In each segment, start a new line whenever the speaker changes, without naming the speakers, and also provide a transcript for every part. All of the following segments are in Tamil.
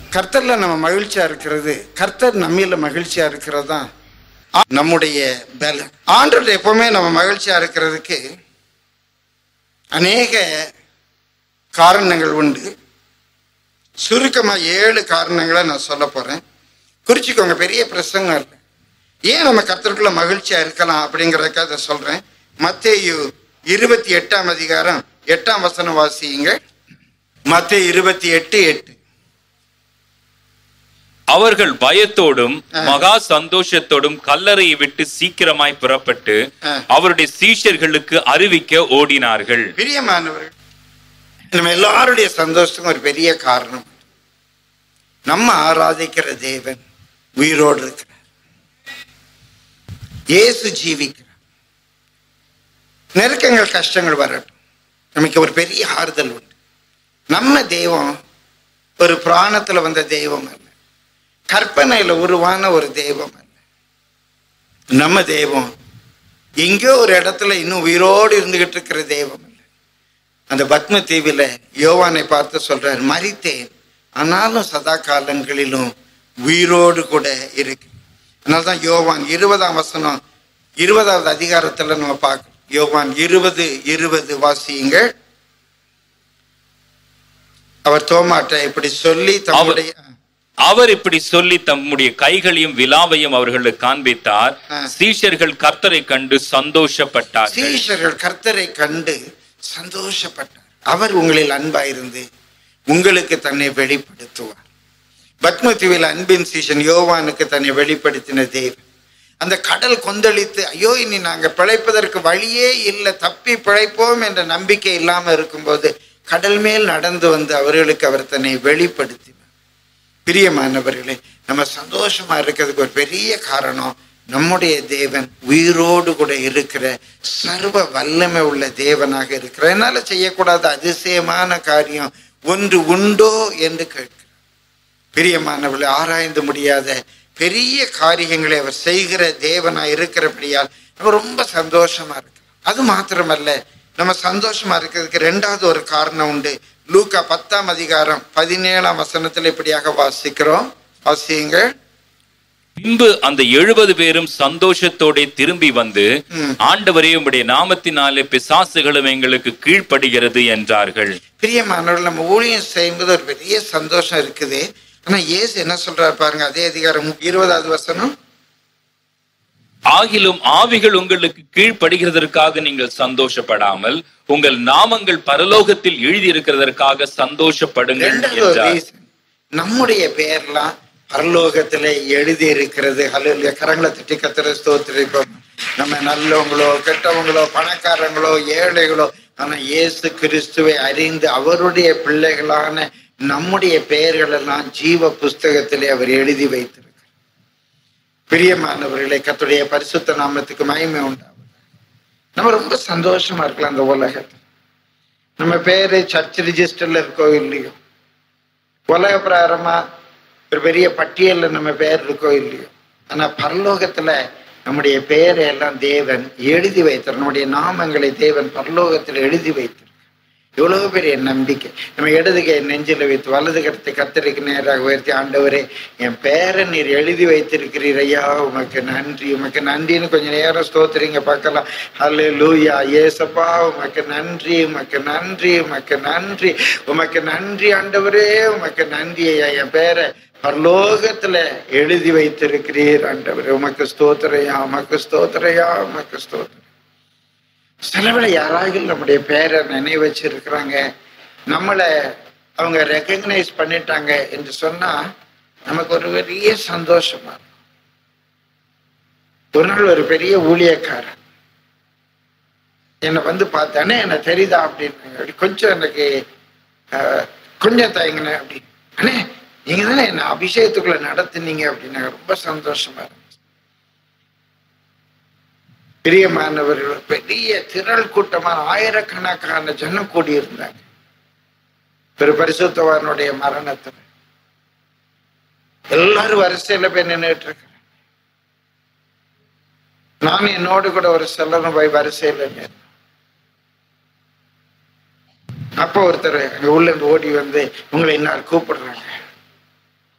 கர்த்தர்ல நம்ம மகிழ்ச்சியா இருக்கிறது கர்த்தர் நம்மில மகிழ்ச்சியா இருக்கிறது தான் ஆ- நம்முடைய பலன் ஆண்டவர் எப்பவுமே நம்ம மகிழ்ச்சியா இருக்கிறதுக்கு அநேக காரணங்கள் உண்டு சுருக்கமா ஏழு காரணங்களை நான் சொல்ல போறேன் குறிச்சிக்கோங்க பெரிய பிரசங்கம் இல்லை ஏன் நம்ம கர்த்தருக்குள்ள மகிழ்ச்சியா இருக்கலாம் அப்படிங்கிறதுக்காக அதை சொல்றேன் மத்தேயு இருபத்தி எட்டாம் அதிகாரம் எட்டாம் வசனம் வாசியுங்க மத்தேயு இருபத்தி எட்டு எட்டு
அவர்கள் பயத்தோடும்
ஆ.
மகா சந்தோஷத்தோடும் கல்லறையை விட்டு சீக்கிரமாய் புறப்பட்டு
ஆ.
அவருடைய சீஷர்களுக்கு அறிவிக்க ஓடினார்கள்
பிரியமானவர்கள் நம்ம எல்லாருடைய சந்தோஷத்துக்கும் ஒரு பெரிய காரணம் நம்ம ஆராதிக்கிற தேவன் உயிரோடு இருக்கிறார் இயேசு ஜீவிக்கிறார் நெருக்கங்கள் கஷ்டங்கள் வரட்டும் நமக்கு ஒரு பெரிய ஆறுதல் உண்டு நம்ம தெய்வம் ஒரு புராணத்துல வந்த தெய்வம் அல்ல கற்பனையில உருவான ஒரு தெய்வம் அல்ல நம்ம தெய்வம் எங்கேயோ ஒரு இடத்துல இன்னும் உயிரோடு இருந்துகிட்டு இருக்கிற தெய்வம் அல்ல அந்த பத்ம தீவில யோவானை பார்த்து சொல்றார் மறித்தேன் ஆனாலும் சதா காலங்களிலும் உயிரோடு கூட இருக்கு அதனால்தான் யோவான் இருபதாம் வசனம் இருபதாவது அதிகாரத்துல நம்ம பார்க்கணும் யோவான் இருபது இருபது வாசியுங்க அவர் தோமாட்ட இப்படி சொல்லி தம்முடைய
அவர் இப்படி சொல்லி தம்முடைய கைகளையும் விலாவையும் அவர்களுக்கு காண்பித்தார்
ஆ.
சீஷர்கள் கர்த்தரை கண்டு சந்தோஷப்பட்டார்கள்
சீஷர்கள் கர்த்தரை கண்டு சந்தோஷப்பட்டார் அவர் உங்களில் அன்பாயிருந்து உங்களுக்கு தன்னை வெளிப்படுத்துவார் பத்மதீவில் அன்பின் சீஷன் யோவானுக்கு தன்னை வெளிப்படுத்தின தேவன் அந்த கடல் கொந்தளித்து ஐயோ இனி நாங்க பிழைப்பதற்கு வழியே இல்லை தப்பி பிழைப்போம் என்ற நம்பிக்கை இல்லாம இருக்கும்போது கடல் மேல் நடந்து வந்து அவர்களுக்கு அவர் தன்னை வெளிப்படுத்தினார் பிரியமானவர்களே நம்ம சந்தோஷமா இருக்கிறதுக்கு ஒரு பெரிய காரணம் நம்முடைய தேவன் உயிரோடு கூட இருக்கிற சர்வ வல்லமை உள்ள தேவனாக இருக்கிறார் என்னால செய்யக்கூடாத அதிசயமான காரியம் ஒன்று உண்டோ என்று கேட்கிறார் பிரியமானவர்களே ஆராய்ந்து முடியாத பெரிய காரியங்களை அவர் செய்கிற தேவனா இருக்கிறபடியால் நம்ம ரொம்ப சந்தோஷமா இருக்கு அது மாத்திரமல்ல நம்ம சந்தோஷமா இருக்கிறதுக்கு ரெண்டாவது ஒரு காரணம் உண்டு லூக்கா பத்தாம் அதிகாரம் பதினேழாம் வசனத்துல இப்படியாக வாசிக்கிறோம் வாசியுங்க
பின்பு அந்த எழுபது பேரும் சந்தோஷத்தோட திரும்பி வந்து
ம்.
ஆண்டவரே உம்முடைய நாமத்தினாலே பிசாசுகளும் எங்களுக்கு கீழ்ப்படுகிறது என்றார்கள்
பிரியமானவர்கள் நம்ம ஊழியம் செய்யும்போது ஒரு பெரிய சந்தோஷம் இருக்குது ஆனா இயேசு என்ன சொல்றாரு பாருங்க அதே அதிகாரம் இருபதாவது வசனம்
ஆகிலும் ஆவிகள் உங்களுக்கு கீழ்ப்படுகிறதற்காக நீங்கள் சந்தோஷப்படாமல் உங்கள் நாமங்கள் பரலோகத்தில் எழுதியிருக்கிறதற்காக சந்தோஷப்படுங்கள்
ரெண்டாவது ஒரு
என்றார்
reason. நம்முடைய பெயர்லாம் பரலோகத்துல எழுதி இருக்கிறது அல்ல கரங்களை தட்டி கத்துற ஸ்தோத்திரிப்போம் நம்ம நல்லவங்களோ கெட்டவங்களோ பணக்காரங்களோ ஏழைகளோ ஆனா இயேசு கிறிஸ்துவை அறிந்து அவருடைய பிள்ளைகளான நம்முடைய பெயர்கள் எல்லாம் ஜீவ புஸ்தகத்திலே அவர் எழுதி வைத்திருக்கிறார் பிரியமானவர்களே கத்துடைய பரிசுத்த நாமத்துக்கு மகிமை உண்டாகும் நம்ம ரொம்ப சந்தோஷமா இருக்கலாம் அந்த உலகத்துல நம்ம பேரு சர்ச் ரிஜிஸ்டர்ல இருக்கோ இல்லையோ உலக பிரகாரமா ஒரு பெரிய பட்டியல்ல நம்ம பேர் இருக்கோ இல்லையோ ஆனா பரலோகத்துல நம்முடைய பெயரை எல்லாம் தேவன் எழுதி வைத்தார் நம்முடைய நாமங்களை தேவன் பரலோகத்தில் எழுதி வைத்தார் எவ்வளவு பெரிய நம்பிக்கை நம்ம இடது கை நெஞ்சில வைத்து வலது கருத்தை கத்தருக்கு நேராக உயர்த்தி ஆண்டவரே என் பேரை நீர் எழுதி வைத்திருக்கிறீர் ஐயா உமக்கு நன்றி உமக்கு நன்றின்னு கொஞ்சம் நேரம் ஸ்தோத்திரிங்க பார்க்கலாம் அல்ல லூயா ஏசப்பா உமக்கு நன்றி உமக்கு நன்றி உமக்கு நன்றி உமக்கு நன்றி ஆண்டவரே உமக்கு நன்றி ஐயா என் பேரை பரலோகத்துல எழுதி வைத்திருக்கிறீர் ஆண்டவரே உமக்கு ஸ்தோத்திரையா உமக்கு ஸ்தோத்திரையா உமக்கு ஸ்தோத்திரம் சிலவில் யாராவது நம்முடைய பேரை நினைவு வச்சிருக்கிறாங்க நம்மளை அவங்க ரெக்கக்னைஸ் பண்ணிட்டாங்க என்று சொன்னா நமக்கு ஒரு பெரிய சந்தோஷமா இருக்கும். ஒரு நாள் ஒரு பெரிய ஊழியக்காரன் என்னை வந்து பார்த்தானே எனக்கு தெரியுதா அப்படின்னு அப்படி கொஞ்சம் எனக்கு ஆஹ், கொஞ்சம் தயங்கினேன் அப்படி அண்ணே நீங்க தானே என்ன அபிஷேகத்துக்குள்ள நடத்துனீங்க அப்படின்னு ரொம்ப சந்தோஷமா இருந்துச்சு பிரியமானவர்கள் பெரிய திரள் கூட்டமான ஆயிரக்கணக்கான ஜனம் கூடி இருந்தாங்க ஒரு பரிசுத்தவானுடைய மரணத்துல எல்லாரும் வரிசையில போய் நின்றுட்டு இருக்காங்க நான் என்னோடு கூட ஒரு செல்லணும் போய் வரிசையில நின்னேன். அப்போ ஒருத்தர் அங்க உள்ள இருந்து ஓடி வந்து உங்களை இன்னார் கூப்பிடுறாங்க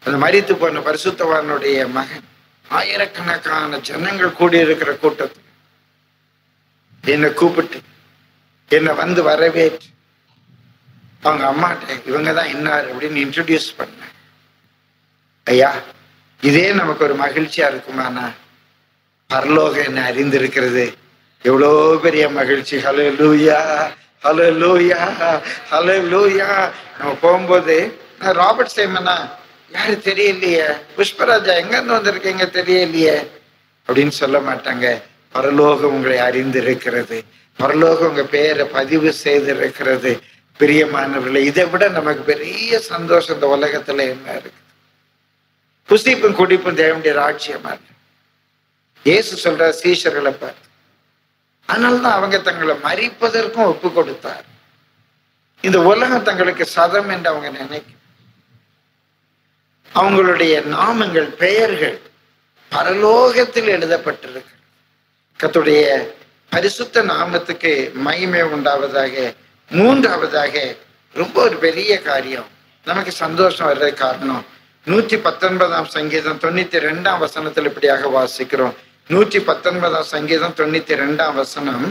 அந்த மரித்து போன பரிசுத்தவானுடைய மகன் ஆயிரக்கணக்கான ஜனங்கள் கூடியிருக்கிற கூட்டத்தில் என்னை கூப்பிட்டு என்னை வந்து வரவேற்று அவங்க அம்மாட்ட இவங்க தான் இன்னார் அப்படின்னு இன்ட்ரடியூஸ் பண்ணேன் ஐயா இதே நமக்கு ஒரு மகிழ்ச்சியா இருக்குமானா பரலோக என்ன அறிந்திருக்கிறது எவ்வளோ பெரிய மகிழ்ச்சி ஹலோ லூயா ஹலோ லூயா ஹலோ லூயா நம்ம போகும்போது நான் ராபர்ட் சேமனா யாரு தெரியலையே புஷ்பராஜா எங்க இருந்து வந்திருக்கீங்க தெரியலையே அப்படின்னு சொல்ல மாட்டாங்க பரலோகம் உங்களை அறிந்திருக்கிறது பரலோகம் உங்க பேரை பதிவு செய்திருக்கிறது பிரியமானவர்களே இதை விட நமக்கு பெரிய சந்தோஷம் இந்த உலகத்துல என்ன இருக்கு புசிப்பும் குடிப்பும் தேவனுடைய ராட்சியமா இருக்கு இயேசு சொல்ற சீஷர்களை பார்த்து அதனால்தான் அவங்க தங்களை மறிப்பதற்கும் ஒப்பு கொடுத்தார் இந்த உலகம் தங்களுக்கு சதம் என்று அவங்க நினைக்கும் அவங்களுடைய நாமங்கள் பெயர்கள் பரலோகத்தில் எழுதப்பட்டிருக்கு கத்துடைய பரிசுத்த நாமத்துக்கு மகிமை உண்டாவதாக மூன்றாவதாக ரொம்ப ஒரு பெரிய காரியம் நமக்கு சந்தோஷம் வர்றது காரணம் நூற்றி பத்தொன்பதாம் சங்கீதம் தொண்ணூத்தி ரெண்டாம் வசனத்தில் இப்படியாக வாசிக்கிறோம் நூற்றி பத்தொன்பதாம் சங்கீதம் தொண்ணூத்தி ரெண்டாம் வசனம்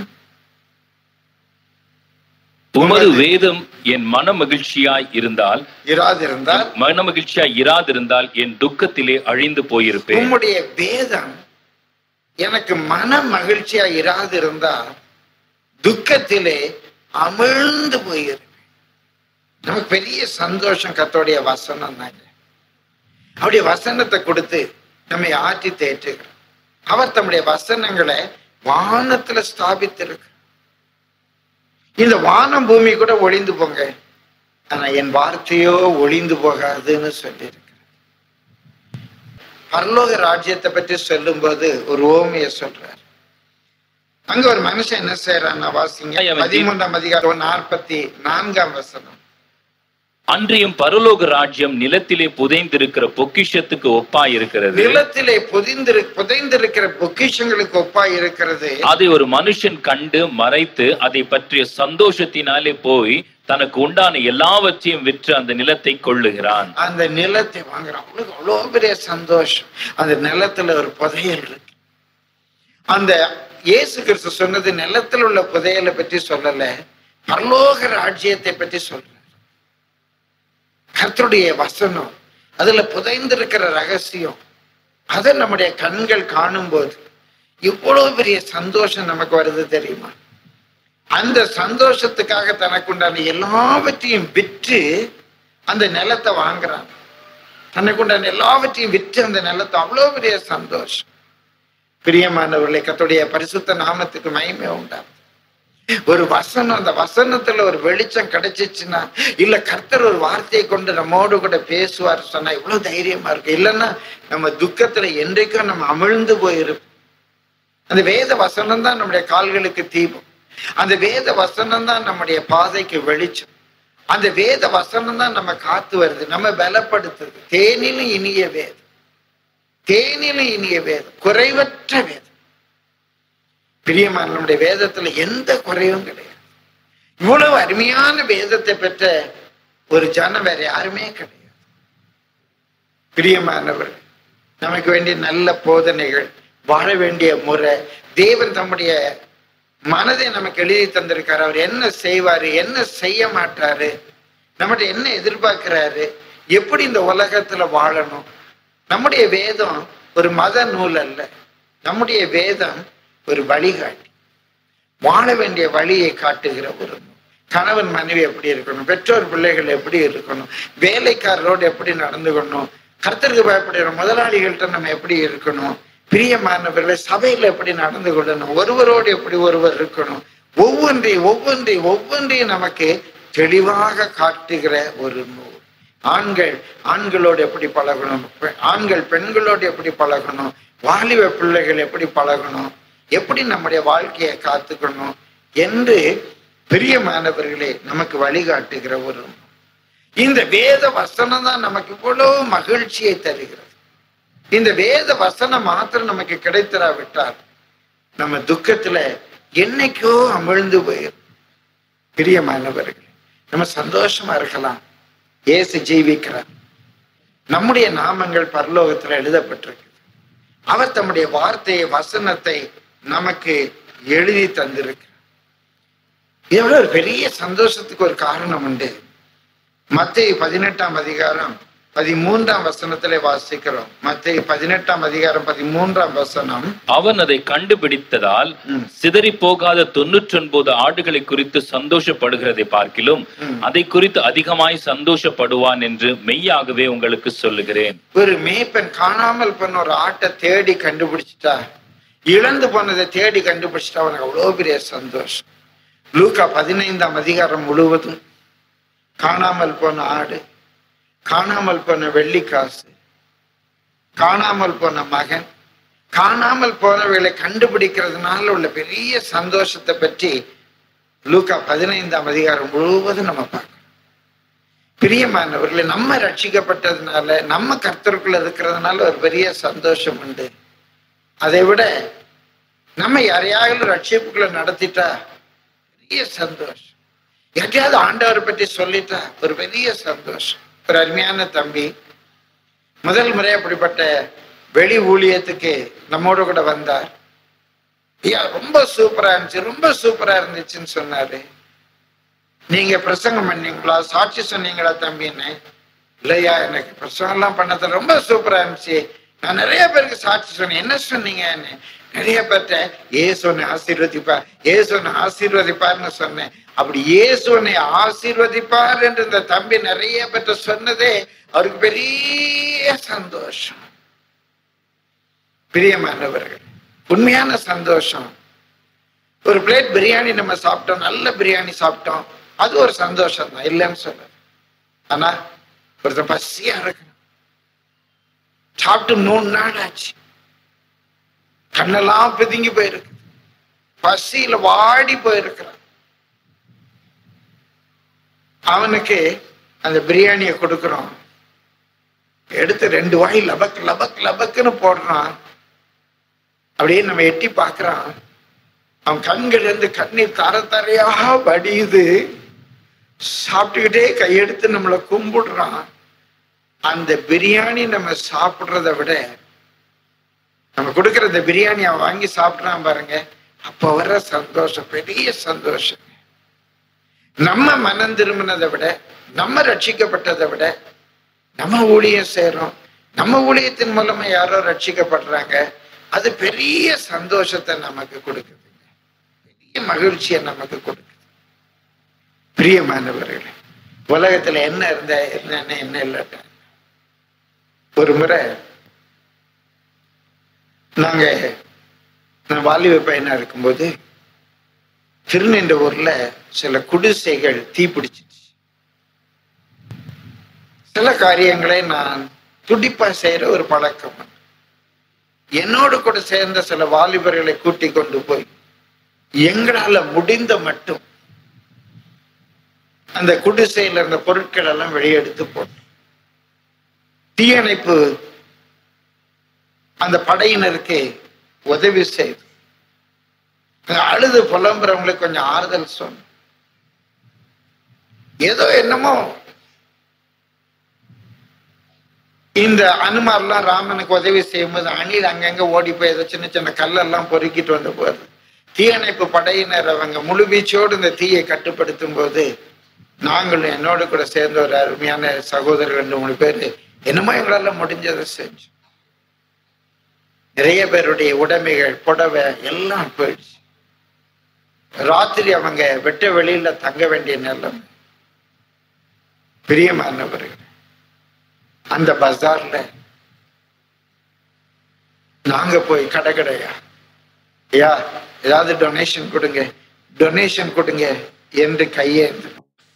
உமது வேதம் என் மன மகிழ்ச்சியாய் இருந்தால்
இராதிருந்தால்
மன மகிழ்ச்சியாய் இராதிருந்தால் என் துக்கத்திலே அழிந்து போயிருப்பேன்
உம்முடைய வேதம் எனக்கு மன மகிழ்ச்சியா இராதிருந்தா துக்கத்திலே அமிழ்ந்து போயிருப்பேன் நமக்கு பெரிய சந்தோஷம் கத்தோடைய வசனம் தாங்க அவருடைய வசனத்தை கொடுத்து நம்மை ஆற்றி தேற்றுகிறார் அவர் தம்முடைய வசனங்களை வானத்துல ஸ்தாபித்திருக்கு இந்த வானம் பூமி கூட ஒளிந்து போங்க ஆனா என் வார்த்தையோ ஒளிந்து போகாதுன்னு சொல்லியிருக்கு பரலோக ராஜ்யத்தை பற்றி சொல்லும்போது ஒரு ஓமைய சொல்றார் அங்க ஒரு மனுஷன் என்ன செய்யறான் வாசிங்க
அவன்
பதிமூன்றாம் அதிகாரம் நாற்பத்தி நான்காம் வசனம்
அன்றியும் பரலோக ராஜ்யம் நிலத்திலே புதைந்திருக்கிற பொக்கிஷத்துக்கு ஒப்பாய் இருக்கிறது
நிலத்திலே புதைந்திரு புதைந்திருக்கிற பொக்கிஷங்களுக்கு ஒப்பாய் இருக்கிறது
அதை ஒரு மனுஷன் கண்டு மறைத்து அதை பற்றிய சந்தோஷத்தினாலே போய் தனக்கு உண்டான எல்லாவற்றையும் விற்று அந்த நிலத்தை கொள்ளுகிறான்
அந்த நிலத்தை வாங்குறான் அவனுக்கு அவ்வளோ பெரிய சந்தோஷம் அந்த நிலத்துல ஒரு புதையல் இருக்கு அந்த இயேசு கிறிஸ்து சொன்னது நிலத்தில் உள்ள புதையலை பற்றி சொல்லல பரலோக ராஜ்யத்தை பற்றி சொல்ற கர்த்தருடைய வசனம் அதுல புதைந்திருக்கிற ரகசியம் அதை நம்முடைய கண்கள் காணும்போது இவ்வளவு பெரிய சந்தோஷம் நமக்கு வருது தெரியுமா அந்த சந்தோஷத்துக்காக தனக்குண்டான எல்லாவற்றையும் விற்று அந்த நிலத்தை வாங்குறான் தனக்குண்டான எல்லாவற்றையும் விற்று அந்த நிலத்தை அவ்வளவு பெரிய சந்தோஷம் பிரியமானவர்களை கத்துடைய பரிசுத்த நாமத்துக்கு மகிமை உண்டாகும் ஒரு வசனம் அந்த வசனத்துல ஒரு வெளிச்சம் கிடைச்சிச்சுன்னா இல்ல கர்த்தர் ஒரு வார்த்தையை கொண்டு நம்மோடு கூட பேசுவார் சொன்னா இவ்வளவு தைரியமா இருக்கு இல்லைன்னா நம்ம துக்கத்துல என்றைக்கும் நம்ம அமிழ்ந்து போயிருப்போம் அந்த வேத வசனம் தான் நம்முடைய கால்களுக்கு தீபம் அந்த வேத வசனம் தான் நம்முடைய பாதைக்கு வெளிச்சம் அந்த வேத வசனம் தான் நம்ம காத்து வருது நம்ம பலப்படுத்துது தேனிலும் இனிய வேதம் தேனிலும் இனிய வேதம் குறைவற்ற வேதம் பிரியமான நம்முடைய வேதத்துல எந்த குறையும் கிடையாது இவ்வளவு அருமையான வேதத்தை பெற்ற ஒரு ஜனம் வேற யாருமே கிடையாது பிரியமானவர் நமக்கு வேண்டிய நல்ல போதனைகள் வாழ வேண்டிய முறை தேவன் தம்முடைய மனதை நமக்கு எழுதி தந்திருக்காரு அவர் என்ன செய்வாரு என்ன செய்ய மாட்டாரு நம்மகிட்ட என்ன எதிர்பார்க்கிறாரு எப்படி இந்த உலகத்துல வாழணும் நம்முடைய வேதம் ஒரு மத நூல் அல்ல நம்முடைய வேதம் ஒரு வழிகாட்டி வாழ வேண்டிய வழியை காட்டுகிற ஒரு நூல் கணவன் மனைவி எப்படி இருக்கணும் பெற்றோர் பிள்ளைகள் எப்படி இருக்கணும் வேலைக்காரரோடு எப்படி நடந்துக்கணும் கர்த்தருக்கு பயப்படுகிற முதலாளிகள்கிட்ட நம்ம எப்படி இருக்கணும் பிரியமானவர்களை சபையில எப்படி நடந்து கொள்ளணும் ஒருவரோடு எப்படி ஒருவர் இருக்கணும் ஒவ்வொன்றையும் ஒவ்வொன்றையும் ஒவ்வொன்றையும் நமக்கு தெளிவாக காட்டுகிற ஒரு நூல் ஆண்கள் ஆண்களோடு எப்படி பழகணும் பெ- ஆண்கள் பெண்களோடு எப்படி பழகணும் வாலிப பிள்ளைகள் எப்படி பழகணும் எப்படி நம்முடைய வாழ்க்கையை காத்துக்கணும் என்று பிரியமானவர்களே நமக்கு வழிகாட்டுகிற ஒரு நூல். இந்த வேத வசனம் தான் நமக்கு இவ்வளவு மகிழ்ச்சியை தருகிறது இந்த வேத வசனம் மாத்திரம் நமக்கு கிடைத்திராவிட்டால் நம்ம துக்கத்துல என்னைக்கோ அமிழ்ந்து போயிடும் பிரியமானவர்களே நம்ம சந்தோஷமா இருக்கலாம் ஏசு ஜீவிக்கிறார் நம்முடைய நாமங்கள் பரலோகத்துல எழுதப்பட்டிருக்கு அவர் தம்முடைய வார்த்தையை வசனத்தை நமக்கு எழுதி தந்திருக்கிறார் இதோட ஒரு பெரிய சந்தோஷத்துக்கு ஒரு காரணம் உண்டு மத்திய பதினெட்டாம் அதிகாரம் பதிமூன்றாம் வசனத்திலே வாசிக்கிறோம் மத்திய பதினெட்டாம் அதிகாரம் பதிமூன்றாம் வசனம்
அவன் அதை கண்டுபிடித்ததால்
ம்.
சிதறி போகாத தொன்னூற்றொன்பது ஆடுகளை குறித்து சந்தோஷப்படுகிறதை பார்க்கிலும்
ம்.
அதை குறித்து அதிகமாய் சந்தோஷப்படுவான் என்று மெய்யாகவே உங்களுக்கு சொல்லுகிறேன்
ஒரு மேய்ப்பன் காணாமல் போன ஒரு ஆட்டை தேடி கண்டுபிடிச்சிட்டா இழந்து போனதை தேடி கண்டுபிடிச்சிட்டா அவனுக்கு அவ்வளோ பெரிய சந்தோஷம் லூக்கா பதினைந்தாம் அதிகாரம் முழுவதும் காணாமல் போன ஆடு காணாமல் போன வெள்ளி காசு காணாமல் போன மகன் காணாமல் போனவைகளை கண்டுபிடிக்கிறதுனால உள்ள பெரிய சந்தோஷத்தை பற்றி லூக்கா பதினைந்தாம் அதிகாரம் முழுவதும் நம்ம பார்க்கிறோம் பிரியமானவர்களே நம்ம ரட்சிக்கப்பட்டதுனால நம்ம கர்த்தருக்குள்ள இருக்கிறதுனால ஒரு பெரிய சந்தோஷம் உண்டு அதை விட நம்ம யாரையாவது ரட்சிப்புக்குள்ள நடத்திட்டா பெரிய சந்தோஷம் யாரையாவது ஆண்டவரை பற்றி சொல்லிட்டா ஒரு பெரிய சந்தோஷம் ஒரு அருமையான தம்பி முதல் முறை அப்படிப்பட்ட வெளி ஊழியத்துக்கு நம்மோட கூட வந்தார் ஐயா ரொம்ப சூப்பரா இருந்துச்சு ரொம்ப சூப்பரா இருந்துச்சுன்னு சொன்னாரு நீங்க பிரசங்கம் பண்ணீங்களா சாட்சி சொன்னீங்களா தம்பின்னு இல்லையா எனக்கு பிரசங்கம் எல்லாம் பண்ணது ரொம்ப சூப்பரா இருந்துச்சு நான் நிறைய பேருக்கு சாட்சி சொன்னேன் என்ன சொன்னீங்கன்னு நிறைய பேர்ட்ட ஏசுவனை ஆசீர்வதிப்பார் ஏசுவனை ஆசீர்வதிப்பார்னு சொன்னேன் அப்படி இயேசுவனை ஆசீர்வதிப்பார் என்று இந்த தம்பி நிறைய பேர்ட்ட சொன்னதே அவருக்கு பெரிய சந்தோஷம் பிரியமானவர்கள் உண்மையான சந்தோஷம் ஒரு பிளேட் பிரியாணி நம்ம சாப்பிட்டோம் நல்ல பிரியாணி சாப்பிட்டோம் அது ஒரு சந்தோஷம் தான் இல்லைன்னு சொல்ல ஆனா ஒருத்தன் பசியா இருக்கணும் சாப்பிட்டு மூணு நாள் ஆச்சு கண்ணெல்லாம் பிதுங்கி போயிருக்கு பசியில வாடி போயிருக்கிறான் அவனுக்கு அந்த பிரியாணியை கொடுக்குறோம் எடுத்து ரெண்டு வாய் லபக் லபக் லபக்குன்னு போடுறான் அப்படியே நம்ம எட்டி பார்க்கறான் அவன் கண்கள் இருந்து கண்ணீர் தர தரையாக வடியுது சாப்பிட்டுக்கிட்டே கையெடுத்து நம்மளை கும்பிடுறான் அந்த பிரியாணி நம்ம சாப்பிடுறத விட நம்ம கொடுக்கிற இந்த பிரியாணி அவன் வாங்கி சாப்பிடுறான் பாருங்க அப்ப வர சந்தோஷம் பெரிய சந்தோஷம் நம்ம மனம் திரும்பினதை விட நம்ம ரட்சிக்கப்பட்டதை விட நம்ம ஊழியம் செய்றோம் நம்ம ஊழியத்தின் மூலமா யாரோ ரட்சிக்கப்படுறாங்க அது பெரிய சந்தோஷத்தை நமக்கு கொடுக்குது பெரிய மகிழ்ச்சியை நமக்கு கொடுக்குது பிரியமானவர்களே உலகத்துல என்ன இருந்த என்ன என்ன இல்லாட்ட ஒரு முறை நாங்க நான் வாலிப பையனா இருக்கும்போது திருநென்ற ஊர்ல சில குடிசைகள் தீப்பிடிச்சிச்சு சில காரியங்களை நான் துடிப்பா செய்யற ஒரு பழக்கம் என்னோடு கூட சேர்ந்த சில வாலிபர்களை கூட்டி கொண்டு போய் எங்களால முடிந்த மட்டும் அந்த குடிசையில இருந்த பொருட்கள் எல்லாம் வெளியெடுத்து போட்டோம் தீயணைப்பு அந்த படையினருக்கு உதவி செய்து அழுது புலம்புறவங்களுக்கு கொஞ்சம் ஆறுதல் சொன்ன ஏதோ என்னமோ இந்த அனுமார்லாம் ராமனுக்கு உதவி செய்யும்போது அணில் அங்கங்க ஓடி போய் ஏதோ சின்ன சின்ன கல்லெல்லாம் பொறுக்கிட்டு வந்து போகுது தீயணைப்பு படையினர் அவங்க முழு வீச்சோடு இந்த தீயை கட்டுப்படுத்தும் போது நாங்களும் என்னோடு கூட சேர்ந்த ஒரு அருமையான சகோதரர் ரெண்டு மூணு பேர் என்னமோ எங்களால முடிஞ்சதை செஞ்சோம் நிறைய பேருடைய உடைமைகள் புடவை எல்லாம் போயிடுச்சு ராத்திரி அவங்க வெட்ட வெளியில தங்க வேண்டிய நிலைமை பிரியமானவர்கள் அந்த பஜார்ல நாங்க போய் கடை கடையா ஐயா ஏதாவது டொனேஷன் கொடுங்க டொனேஷன் கொடுங்க என்று கையேந்து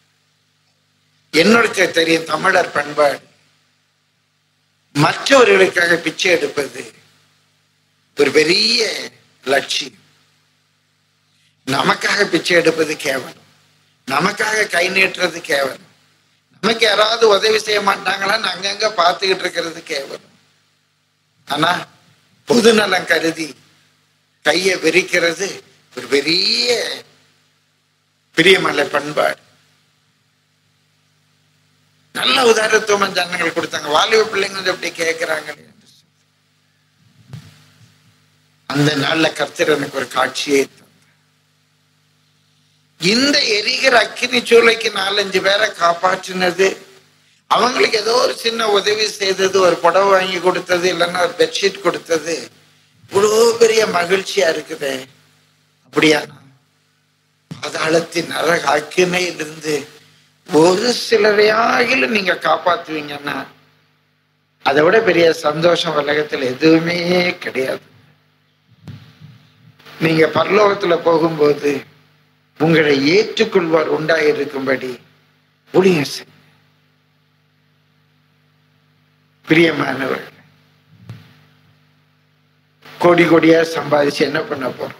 என்னோட தெரியும் தமிழர் பண்பாடு மற்றவர்களுக்காக பிச்சை எடுப்பது ஒரு பெரிய லட்சியம் நமக்காக பிச்சை எடுப்பது கேவலம் நமக்காக கை நீட்டுறது கேவலம் நமக்கு யாராவது உதவி செய்ய மாட்டாங்களான்னு அங்கங்க பார்த்துக்கிட்டு இருக்கிறது கேவலம் ஆனா பொதுநலம் கருதி கையை விரிக்கிறது ஒரு பெரிய பிரியமலை பண்பாடு நல்ல உதாரத்துவம் ஜனங்கள் கொடுத்தாங்க வாலிப பிள்ளைங்க வந்து எப்படி கேட்கிறாங்களே என்று சொல்லி. அந்த நாள்ல கர்த்தர் எனக்கு ஒரு காட்சியை தந்தார். இந்த எரிகிற அக்கினி சூளைக்கு நாலஞ்சு பேரை காப்பாற்றினது அவங்களுக்கு ஏதோ ஒரு சின்ன உதவி செய்தது ஒரு புடவை வாங்கி கொடுத்தது இல்லைன்னா ஒரு பெட்ஷீட் கொடுத்தது இவ்வளோ பெரிய மகிழ்ச்சியா இருக்குது அப்படியானா பாதாளத்தின் நரக அக்கினையிலிருந்து ஒரு சிலரையாகிலும் நீங்க காப்பாத்துவீங்கன்னா அதை விட பெரிய சந்தோஷம் உலகத்துல எதுவுமே கிடையாது நீங்க பரலோகத்துல போகும்போது உங்களை ஏற்றுக்கொள்வார் உண்டாயிருக்கும்படி ஊழியம் செய்யுங்க. பிரியமானவர்கள் கோடி கோடியா சம்பாதிச்சு என்ன பண்ண போறோம்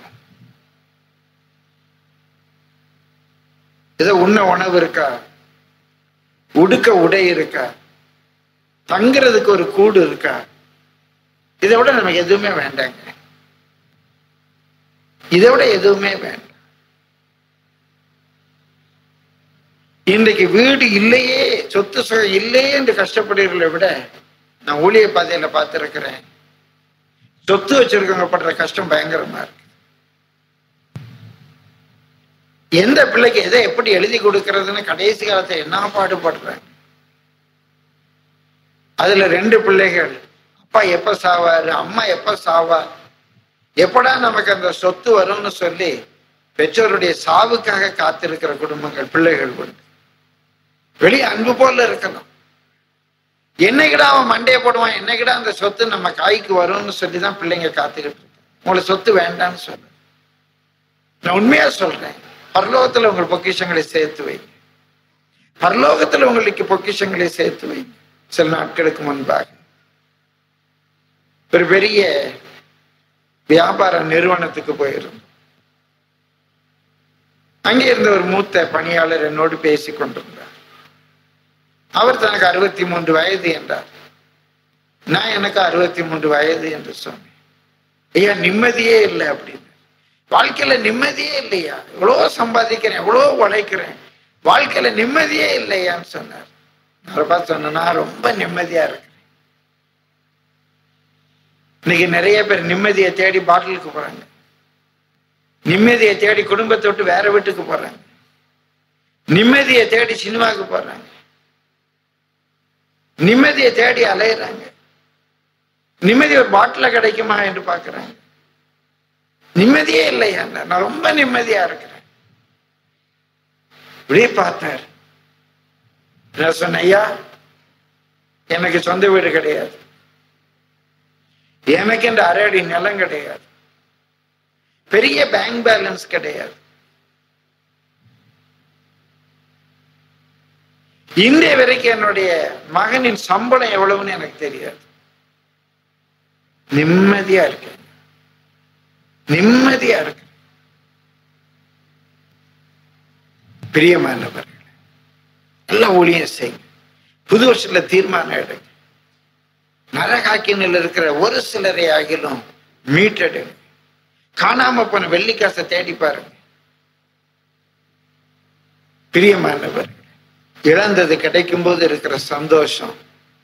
ஏதோ உண்ண உணவு இருக்கா உடுக்க உடை இருக்கா தங்குறதுக்கு ஒரு கூடு இருக்கா இதை விட நமக்கு எதுவுமே வேண்டாங்க இதை விட எதுவுமே வேண்டாம் இன்றைக்கு வீடு இல்லையே சொத்து சுகம் இல்லையே என்று கஷ்டப்படுகிறதை விட நான் ஊழிய பாதையில பார்த்திருக்கிறேன் சொத்து வச்சிருக்கவங்க படுற கஷ்டம் பயங்கரமா இருக்கு எந்த பிள்ளைக்கு எதை எப்படி எழுதி கொடுக்கறதுன்னு கடைசி காலத்தை என்ன பாடுபடுறாங்க அதுல ரெண்டு பிள்ளைகள் அப்பா எப்ப சாவாரு அம்மா எப்ப சாவார் எப்படா நமக்கு அந்த சொத்து வரும்னு சொல்லி பெற்றோருடைய சாவுக்காக காத்திருக்கிற குடும்பங்கள் பிள்ளைகள் உண்டு வெளியே அன்பு போல இருக்கலாம் என்னைக்கிடா அவன் மண்டையை போடுவான் என்னைக்கிடா அந்த சொத்து நம்ம காய்க்கு வரும்னு சொல்லி தான் பிள்ளைங்க காத்துக்கிட்டு இருக்கு உங்களை சொத்து வேண்டாம்னு சொல்ல நான் உண்மையா சொல்றேன் பரலோகத்துல உங்கள் பொக்கிஷங்களை சேர்த்து வைங்க பரலோகத்துல உங்களுக்கு பொக்கிஷங்களை சேர்த்து வைங்க சில நாட்களுக்கு முன்பாக ஒரு பெரிய வியாபார நிறுவனத்துக்கு போயிருந்தோம் அங்கே இருந்த ஒரு மூத்த பணியாளர் என்னோடு பேசிக் கொண்டிருந்தார் அவர் தனக்கு அறுபத்தி மூன்று வயது என்றார் நான் எனக்கு அறுபத்தி மூன்று வயது என்று சொன்னேன் ஐயா நிம்மதியே இல்லை அப்படின்னு வாழ்க்கையில நிம்மதியே இல்லையா எவ்வளோ சம்பாதிக்கிறேன் எவ்வளோ உழைக்கிறேன் வாழ்க்கையில நிம்மதியே இல்லையான்னு சொன்னார் நான் பார்த்து சொன்னேன் நான் ரொம்ப நிம்மதியா இருக்கிறேன் இன்னைக்கு நிறைய பேர் நிம்மதியை தேடி பாட்டிலுக்கு போறாங்க நிம்மதியை தேடி குடும்பத்தை விட்டு வேற வீட்டுக்கு போறாங்க நிம்மதியை தேடி சினிமாவுக்கு போறாங்க நிம்மதியை தேடி அலையிறாங்க நிம்மதி ஒரு பாட்டில கிடைக்குமா என்று பார்க்கறாங்க நிம்மதியே இல்லையா நான் ரொம்ப நிம்மதியா இருக்கிறேன் இப்படியே பார்த்தார் நான் சொன்னேன் ஐயா எனக்கு சொந்த வீடு கிடையாது எனக்கு இந்த அரை அடி நிலம் கிடையாது பெரிய பேங்க் பேலன்ஸ் கிடையாது இன்றைய வரைக்கும் என்னுடைய மகனின் சம்பளம் எவ்வளவுன்னு எனக்கு தெரியாது நிம்மதியா இருக்கேன் நிம்மதியா இருக்கு பிரியமானவர்கள் எல்லாம் ஊழியம் செய்யுங்க புது வருஷத்துல தீர்மானம் எடுங்க நரகாக்கினில் இருக்கிற ஒரு சிலரை ஆகிலும் மீட்டெடுங்க காணாம போன வெள்ளிக்காசை தேடி பாருங்க பிரியமானவர்கள் இழந்தது கிடைக்கும் போது இருக்கிற சந்தோஷம்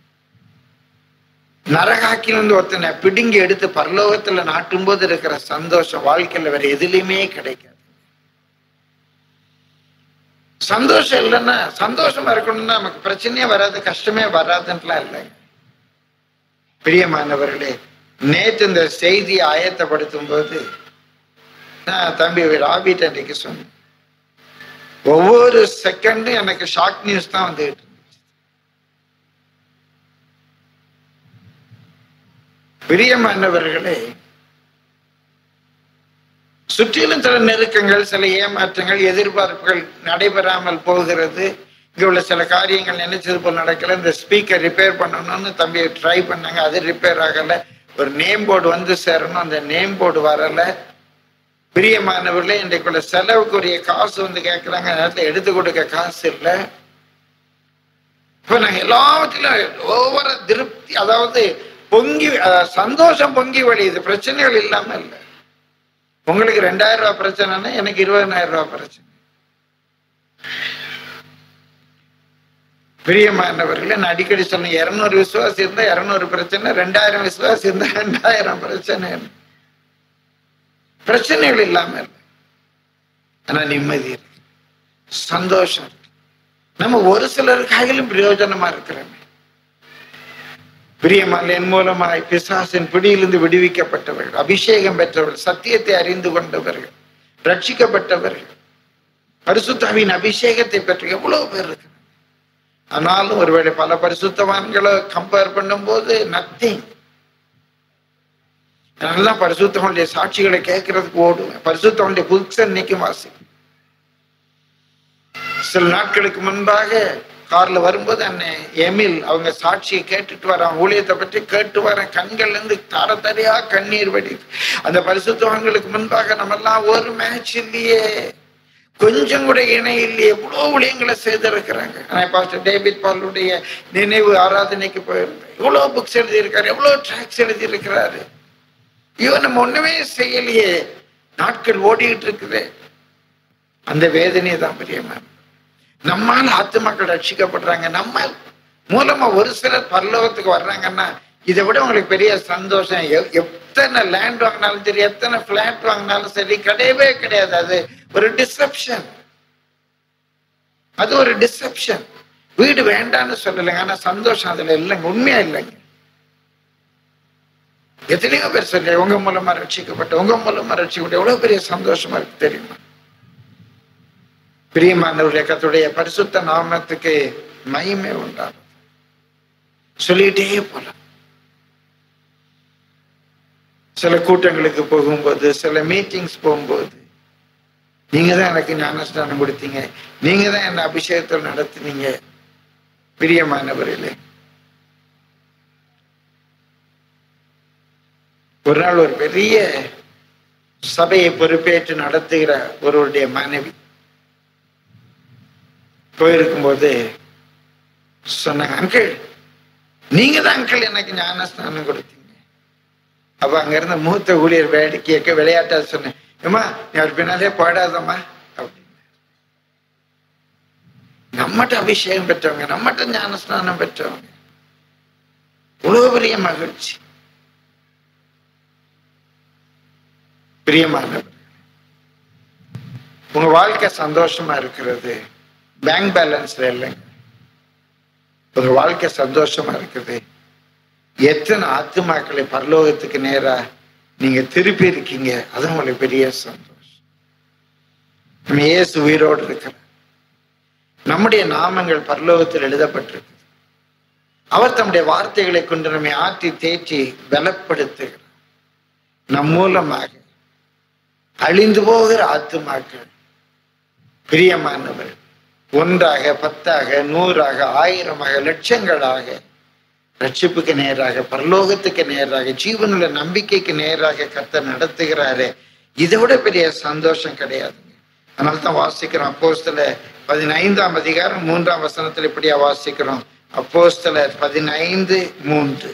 நரகாக்கிலிருந்து ஒருத்தனை பிடுங்கி எடுத்து பரலோகத்துல நாட்டும் போது இருக்கிற சந்தோஷம் வாழ்க்கையில வேற எதுலையுமே கிடைக்காது சந்தோஷம் இல்லைன்னா சந்தோஷமா இருக்கணும்னா நமக்கு பிரச்சனையே வராது கஷ்டமே வராதுன்னுலாம் இல்லைங்க பிரியமானவர்களே நேற்று இந்த செய்தியை ஆயத்தப்படுத்தும் போது நான் தம்பி ராபிட் அன்றைக்கு சொன்னேன் ஒவ்வொரு செகண்டும் எனக்கு ஷாக் நியூஸ் தான் வந்துகிட்டு இருந்துச்சு பிரியமானவர்களே சுற்றிலும் சில நெருக்கங்கள் சில ஏமாற்றங்கள் எதிர்பார்ப்புகள் நடைபெறாமல் போகிறது இங்க உள்ள சில காரியங்கள் நினைச்சது போல் நடக்கல இந்த ஸ்பீக்கர் ரிப்பேர் பண்ணணும்னு தம்பி ட்ரை பண்ணாங்க அது ரிப்பேர் ஆகல ஒரு நேம் போர்டு வந்து சேரணும் அந்த நேம் போர்டு வரல பிரியமானவர்களே இன்றைக்குள்ள செலவுக்குரிய காசு வந்து கேட்கறாங்க நேரத்தில் எடுத்து கொடுக்க காசு இல்லை இப்ப நாங்க எல்லாவற்றிலும் ஒவ்வொரு திருப்தி அதாவது பொங்கி அஹ், சந்தோஷம் பொங்கி வழியுது பிரச்சனைகள் இல்லாம இல்லை உங்களுக்கு ரெண்டாயிரம் ரூபாய் பிரச்சனைனா எனக்கு இருபதனாயிரம் ரூபாய் பிரச்சனை பிரியமானவர்களே நான் அடிக்கடி சொன்னேன் இருநூறு விசுவாசி இருந்தா இருநூறு பிரச்சனை ரெண்டாயிரம் விசுவாசி இருந்தா ரெண்டாயிரம் பிரச்சனை பிரச்சனைகள் இல்லாம இல்லை ஆனா நிம்மதி இருக்கு சந்தோஷம் இருக்கு நம்ம ஒரு சிலருக்காகிலும் பிரயோஜனமா இருக்கிறோமே பிரியமான என் மூலமாய் பிசாசின் பிடியிலிருந்து விடுவிக்கப்பட்டவர்கள் அபிஷேகம் பெற்றவர்கள் சத்தியத்தை அறிந்து கொண்டவர்கள் ரட்சிக்கப்பட்டவர்கள் பரிசுத்தாவின் அபிஷேகத்தை பெற்ற எவ்வளவு பேர் இருக்கு ஆனாலும் ஒருவேளை பல பரிசுத்தவான்களை கம்பேர் பண்ணும்போது நத்திங் அதனாலதான் பரிசுத்தவனுடைய சாட்சிகளை கேட்கறதுக்கு ஓடுவேன் பரிசுத்தவனுடைய புக்ஸ் இன்னைக்கு வாசி சில நாட்களுக்கு முன்பாக கார்ல வரும்போது அன்னை எமில் அவங்க சாட்சியை கேட்டுட்டு வரான் ஊழியத்தை பற்றி கேட்டு வரேன் கண்கள்ல இருந்து தார தரையா கண்ணீர் வடி அந்த பரிசுத்தவங்களுக்கு முன்பாக நம்ம எல்லாம் ஒரு மேட்ச் இல்லையே கொஞ்சம் கூட இணை இல்லையே எவ்வளவு ஊழியங்களை செய்திருக்கிறாங்க நான் பாஸ்டர் டேவிட் பாலுடைய நினைவு ஆராதனைக்கு போயிருந்தேன் எவ்வளவு புக்ஸ் எழுதியிருக்காரு எவ்வளவு ட்ராக்ஸ் எழுதியிருக்கிறாரு இவன் நம்ம ஒண்ணுமே செய்யலையே நாட்கள் ஓடிக்கிட்டு இருக்குது அந்த வேதனையை தான் பிரியமான நம்மால் ஆத்துமாக்கள் ரட்சிக்கப்படுறாங்க நம்ம மூலமா ஒரு சிலர் பரலோகத்துக்கு வர்றாங்கன்னா இதை விட உங்களுக்கு பெரிய சந்தோஷம் எ- எத்தனை லேண்ட் வாங்கினாலும் சரி எத்தனை பிளாட் வாங்கினாலும் சரி கிடையவே கிடையாது அது ஒரு டிசப்ஷன் அது ஒரு டிசப்ஷன் வீடு வேண்டாம்னு சொல்லலைங்க ஆனா சந்தோஷம் அதுல இல்லைங்க உண்மையா இல்லைங்க எத்தனையோ பேர் சொல்லி உங்க மூலமா ரட்சிக்கப்பட்ட உங்க மூலமா ரட்சிக்கப்பட்ட எவ்வளவு பெரிய சந்தோஷமா இருக்கு தெரியுமா பிரியமானவருடைய கத்துடைய பரிசுத்த நாமத்துக்கு மகிமை உண்டாகும் சொல்லிட்டே போலாம் சில கூட்டங்களுக்கு போகும்போது சில மீட்டிங்ஸ் போகும்போது நீங்க தான் எனக்கு ஞானஸ்தானம் கொடுத்தீங்க நீங்க தான் என்ன அபிஷேகத்தில் நடத்துனீங்க பிரியமானவர்களே ஒரு நாள் ஒரு பெரிய சபையை பொறுப்பேற்று நடத்துகிற ஒருவருடைய மனைவி போயிருக்கும்போது சொன்னாங்க அங்கிள் நீங்க தான் அங்கிள் எனக்கு ஞானஸ்தானம் கொடுத்தீங்க அப்ப அங்க இருந்த மூத்த ஊழியர் வேடிக்கையக்க விளையாட்டா சொன்னேன் ஏமா நீ அவர் பின்னாலே போடாதம்மா அப்படின்னு நம்மகிட்ட அபிஷேகம் பெற்றவங்க நம்மகிட்ட ஞானஸ்நானம் பெற்றவங்க இவ்வளவு பெரிய மகிழ்ச்சி பிரியமானவர் உங்க வாழ்க்கை சந்தோஷமா இருக்கிறது பேங்க் பேலன்ஸ்ல இல்லைங்க உங்க வாழ்க்கை சந்தோஷமா இருக்குது எத்தனை ஆத்துமாக்களை பரலோகத்துக்கு நேரா நீங்க திருப்பி இருக்கீங்க அது உங்களுக்கு பெரிய சந்தோஷம் நம்ம இயேசு உயிரோடு இருக்கிற நம்முடைய நாமங்கள் பரலோகத்தில் எழுதப்பட்டிருக்கு அவர் தம்முடைய வார்த்தைகளை கொண்டு நம்மை ஆற்றி தேற்றி பலப்படுத்துகிறார் நம் மூலமாக அழிந்து போகிற ஆத்துமாக்கள் பிரியமானவர் ஒன்றாக பத்தாக நூறாக ஆயிரமாக லட்சங்களாக ரட்சிப்புக்கு நேராக பரலோகத்துக்கு நேராக ஜீவனுள்ள நம்பிக்கைக்கு நேராக கர்த்தர் நடத்துகிறாரு இதை விட பெரிய சந்தோஷம் கிடையாதுங்க அதனால தான் வாசிக்கிறோம் அப்போஸ்தல பதினைந்தாம் அதிகாரம் மூன்றாம் வசனத்துல இப்படியா வாசிக்கிறோம் அப்போஸ்தல பதினைந்து மூன்று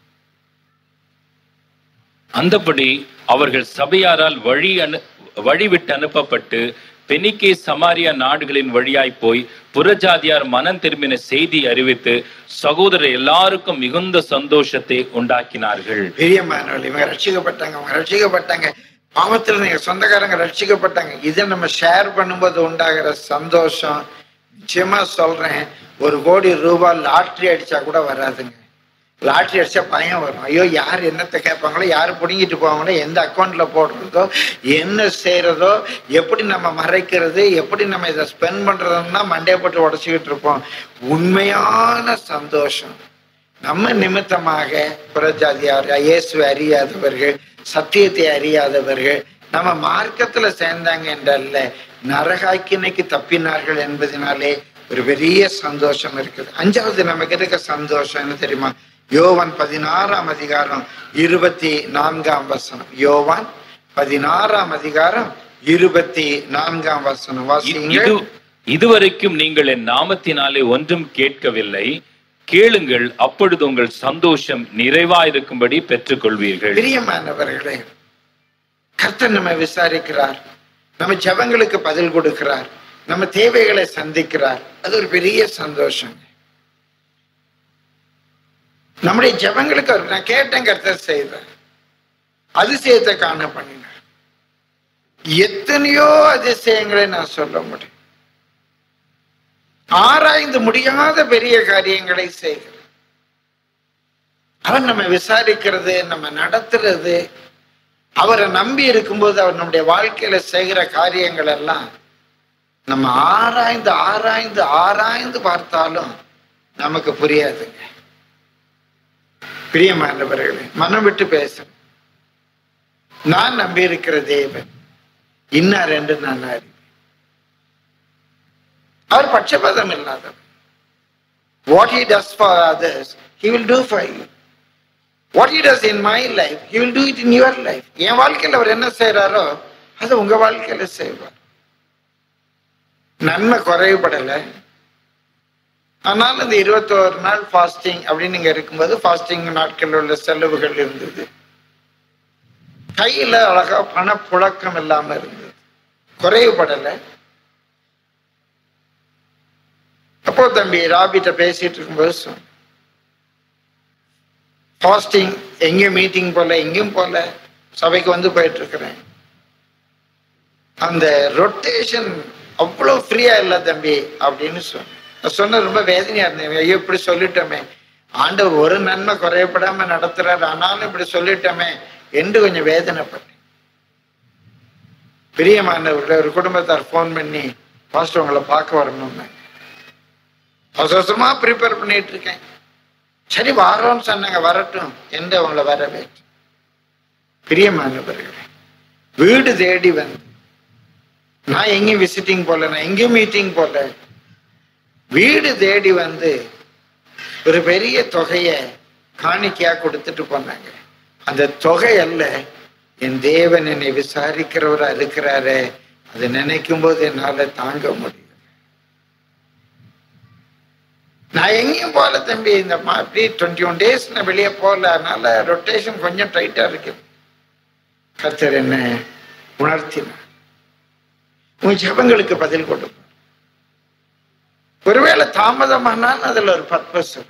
அந்தபடி அவர்கள் சபையாரால் வழி அனு வழிவிட்டு அனுப்பப்பட்டு பெனிக்கே சமாரியா நாடுகளின் வழியாய் போய் புறஜாதியார் மனம் திரும்பின செய்தி அறிவித்து சகோதரர் எல்லாருக்கும் மிகுந்த சந்தோஷத்தை உண்டாக்கினார்கள்
பிரியமானவர்கள் இவங்க ரட்சிக்கப்பட்டாங்க அவங்க ரட்சிக்கப்பட்டாங்க பாவத்துல நீங்க சொந்தக்காரங்க ரட்சிக்கப்பட்டாங்க இதை நம்ம ஷேர் பண்ணும்போது உண்டாகிற சந்தோஷம் நிச்சயமா சொல்றேன் ஒரு கோடி ரூபாய் லாட்ரி அடிச்சா கூட வராதுங்க லாட்ரி அடிச்சா பயம் வரும் ஐயோ யார் என்னத்தை கேட்பாங்களோ யார் பிடுங்கிட்டு போவாங்களோ எந்த அக்கௌண்ட்ல போடுறதோ என்ன செய்யறதோ எப்படி நம்ம மறைக்கிறது எப்படி நம்ம இதை ஸ்பெண்ட் பண்றதுன்னா மண்டே போட்டு உடச்சிக்கிட்டு இருப்போம் உண்மையான சந்தோஷம் நம்ம நிமித்தமாக புறஜாதியார் இயேசுவை அறியாதவர்கள் சத்தியத்தை அறியாதவர்கள் நம்ம மார்க்கத்துல சேர்ந்தாங்க என்றல்ல நரகாக்கினைக்கு தப்பினார்கள் என்பதனாலே ஒரு பெரிய சந்தோஷம் இருக்குது அஞ்சாவது நமக்கு இருக்க சந்தோஷம் என்ன தெரியுமா யோவான் பதினாறாம் அதிகாரம் இருபத்தி நான்காம் வசனம் யோவான் பதினாறாம் அதிகாரம் இருபத்தி நான்காம் வசனம்
இ-
வாசிங்க
இது இதுவரைக்கும் நீங்கள் என் நாமத்தினாலே ஒன்றும் கேட்கவில்லை கேளுங்கள் அப்பொழுது உங்கள் சந்தோஷம் நிறைவாயிருக்கும்படி பெற்றுக்கொள்வீர்கள்
பிரியமானவர்களே கர்த்தர் நம்ம விசாரிக்கிறார் நம்ம ஜெபங்களுக்கு பதில் கொடுக்கிறார் நம்ம தேவைகளை சந்திக்கிறார் அது ஒரு பெரிய சந்தோஷம் நம்முடைய ஜெபங்களுக்கு அவர் நான் கேட்டேன் கர்த்தர் செய்தார் அதிசயத்தை காண பண்ணினார் எத்தனையோ அதிசயங்களை நான் சொல்ல முடியும் ஆராய்ந்து முடியாத பெரிய காரியங்களை செய்கிறார் அவர் நம்ம விசாரிக்கிறது நம்ம நடத்துறது அவரை நம்பி இருக்கும்போது அவர் நம்முடைய வாழ்க்கையில செய்கிற காரியங்கள் எல்லாம் நம்ம ஆராய்ந்து ஆராய்ந்து ஆராய்ந்து பார்த்தாலும் நமக்கு புரியாதுங்க பிரியமானவர்களே மனம் விட்டு பேசுறேன் நான் நம்பி இருக்கிற தேவன் இன்னார் என்று நான் அறிவேன் அவர் பட்சபாதம் இல்லாதவர் what he does for others he will do for you what he does in my life he will do it in your life என் வாழ்க்கையில் அவர் என்ன செய்யறாரோ அது உங்க வாழ்க்கையில செய்வார் நன்மை குறைவுபடலை ஆனால் இந்த இருபத்தோரு நாள் ஃபாஸ்டிங் அப்படின்னு நீங்க இருக்கும்போது ஃபாஸ்டிங் நாட்களில் உள்ள செலவுகள் இருந்தது கையில அழகா பணப்புழக்கம் இல்லாம இருந்தது குறைவுபடலை அப்போ தம்பி ராபிட்ட பேசிட்டு இருக்கும்போது சொன்னேன் ஃபாஸ்டிங் எங்கேயும் மீட்டிங் போல எங்கேயும் போல சபைக்கு வந்து போயிட்டு இருக்கிறேன் அந்த ரொட்டேஷன் அவ்வளோ ஃப்ரீயா இல்லை தம்பி அப்படின்னு சொன்னேன் நான் சொன்ன ரொம்ப வேதனையா இருந்தேன் ஐயோ இப்படி சொல்லிட்டோமே ஆண்டவர் ஒரு நன்மை குறையப்படாம நடத்துறாரு ஆனாலும் இப்படி சொல்லிட்டோமே என்று கொஞ்சம் வேதனைப்பட்டேன் பிரியமானவர்கள் ஒரு குடும்பத்தார் ஃபோன் பண்ணி பாஸ்டர் உங்களை பார்க்க வரணும்னு அவசர அவசரமா ப்ரிப்பேர் பண்ணிட்டு இருக்கேன் சரி வாரோம்னு சொன்னாங்க வரட்டும் என்று அவங்கள வரவேற்று பிரியமானவர்களே வீடு தேடி வந்து நான் எங்கேயும் விசிட்டிங் போல நான் எங்கேயும் மீட்டிங் போல வீடு தேடி வந்து ஒரு பெரிய தொகையை காணிக்கையா கொடுத்துட்டு போனாங்க அந்த தொகை அல்ல என் தேவன் என்னை விசாரிக்கிறவரா இருக்கிறாரு அதை நினைக்கும் போது என்னால தாங்க முடியும் நான் எங்கேயும் போகல தம்பி இந்த மாதிரி டுவெண்ட்டி ஒன் டேஸ் நான் வெளியே போகல அதனால ரொட்டேஷன் கொஞ்சம் டைட்டா இருக்கு கர்த்தர் என்ன உணர்த்தினார் உன் ஜெபங்களுக்கு பதில் கொடுப்பார் ஒருவேளை தாமதமானால் அதுல ஒரு பர்பஸ் இருக்கும்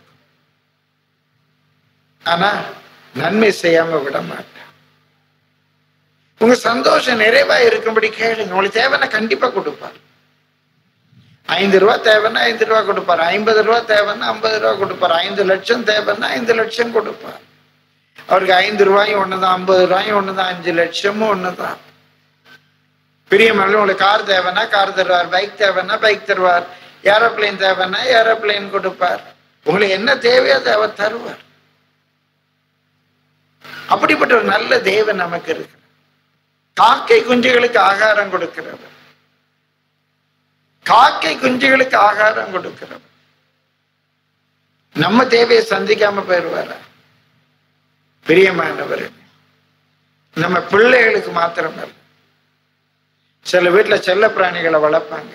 ஆனா நன்மை செய்யாம விட மாட்டான் உங்க சந்தோஷம் நிறைவா இருக்கும்படி கேளுங்க உங்களுக்கு தேவைன்னா கண்டிப்பா கொடுப்பார் ஐந்து ரூபா தேவைன்னா ஐந்து ரூபா கொடுப்பார் ஐம்பது ரூபா தேவைன்னா ஐம்பது ரூபா கொடுப்பார் ஐந்து லட்சம் தேவைன்னா ஐந்து லட்சம் கொடுப்பார் அவருக்கு ஐந்து ரூபாயும் ஒண்ணுதான் ஐம்பது ரூபாயும் ஒண்ணுதான் அஞ்சு லட்சமும் ஒண்ணுதான் பிரியமல்ல உங்களுக்கு கார் தேவைன்னா கார் தருவார் பைக் தேவைன்னா பைக் தருவார் ஏரோப்ளேன் தேவைன்னா ஏரோப்ளேன் கொடுப்பார் உங்களுக்கு என்ன தேவையோ அதை அவர் தருவார் அப்படிப்பட்ட ஒரு நல்ல தேவன் நமக்கு இருக்கு காக்கை குஞ்சுகளுக்கு ஆகாரம் கொடுக்கிறவர் காக்கை குஞ்சுகளுக்கு ஆகாரம் கொடுக்கிறவர் நம்ம தேவையை சந்திக்காம போயிடுவாரா பிரியமானவர் நம்ம பிள்ளைகளுக்கு மாத்திரம் அல்ல சில வீட்டுல செல்ல பிராணிகளை வளர்ப்பாங்க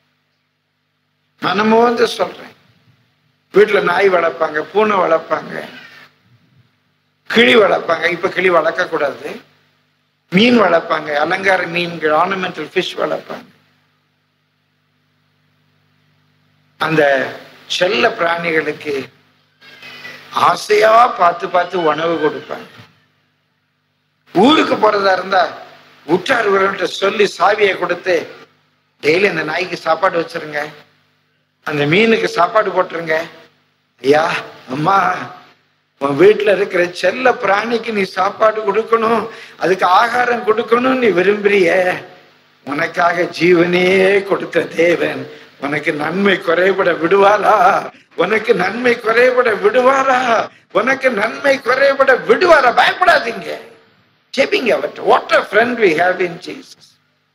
மனமோந்து சொல்றேன் வீட்டுல நாய் வளர்ப்பாங்க பூனை வளர்ப்பாங்க கிளி வளர்ப்பாங்க இப்ப கிளி வளர்க்க கூடாது மீன் வளர்ப்பாங்க அலங்கார மீன்கள் ஆர்னமெண்டல் ஃபிஷ் வளர்ப்பாங்க அந்த செல்ல பிராணிகளுக்கு ஆசையா பார்த்து பார்த்து உணவு கொடுப்பாங்க ஊருக்கு போறதா இருந்தா உற்றார் உறவிட்ட சொல்லி சாவியை கொடுத்து டெய்லி அந்த நாய்க்கு சாப்பாடு வச்சிருங்க அந்த மீனுக்கு சாப்பாடு போட்டுருங்க ஐயா அம்மா உன் வீட்டுல இருக்கிற செல்ல பிராணிக்கு நீ சாப்பாடு கொடுக்கணும் அதுக்கு ஆகாரம் கொடுக்கணும் நீ விரும்புறிய உனக்காக ஜீவனே கொடுத்த தேவன் உனக்கு நன்மை குறைபட விடுவாரா உனக்கு நன்மை குறைபட விடுவாரா உனக்கு நன்மை குறைபட விடுவாரா பயப்படாதீங்க ஜெபிங்க அவற்றை what a friend we have in Jesus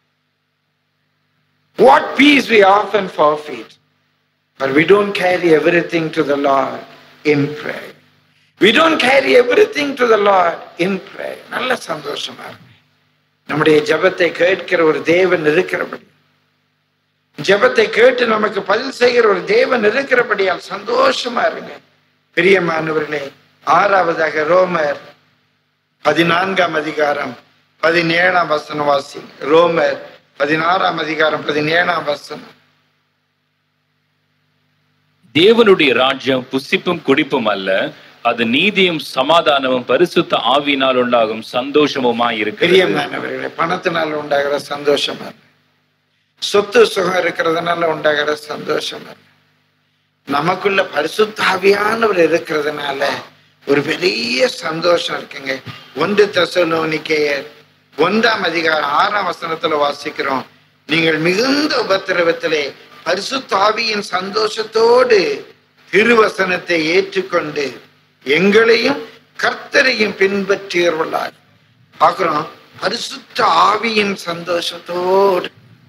what peace we often forfeit but we don't carry everything to the Lord in prayer we don't carry everything to the Lord in prayer நல்ல சந்தோஷமா இருக்கு நம்முடைய ஜெபத்தை கேட்கிற ஒரு தேவன் இருக்கிறபடி ஜெபத்தை கேட்டு நமக்கு பதில் செய்கிற ஒரு தேவன் இருக்கிறபடியால் சந்தோஷமா இருங்க பிரியமானவர்களே ஆறாவதாக ரோமர் பதினான்காம் அதிகாரம் பதினேழாம் வசனம் வாசி ரோமர் பதினாறாம் அதிகாரம் பதினேழாம் வசனம்
தேவனுடைய ராஜ்யம் புசிப்பும் குடிப்பும் அல்ல அது நீதியும் சமாதானமும் பரிசுத்த ஆவியினால் உண்டாகும் சந்தோஷமுமாய் இருக்கிறது
பிரியமானவர்களே பணத்தினால உண்டாகிற சந்தோஷம் அல்ல சொத்து சுகம் இருக்கிறதுனால உண்டாகிற சந்தோஷம் அல்ல நமக்குள்ள பரிசுத்தாவியானவர் இருக்கிறதுனால ஒரு பெரிய சந்தோஷம் இருக்குங்க ஒன்று தெசலோனிக்கேயர் ஒன்றாம் அதிகாரம் ஆறாம் வசனத்துல வாசிக்கிறோம் நீங்கள் மிகுந்த உபத்திரவத்திலே பரிசுத்தாவியின் சந்தோஷத்தோடு திருவசனத்தை ஏற்றுக்கொண்டு எங்களையும் கர்த்தரையும் பின்பற்றியவர்களார் பார்க்கிறோம் பரிசுத்த ஆவியின் சந்தோஷத்தோடு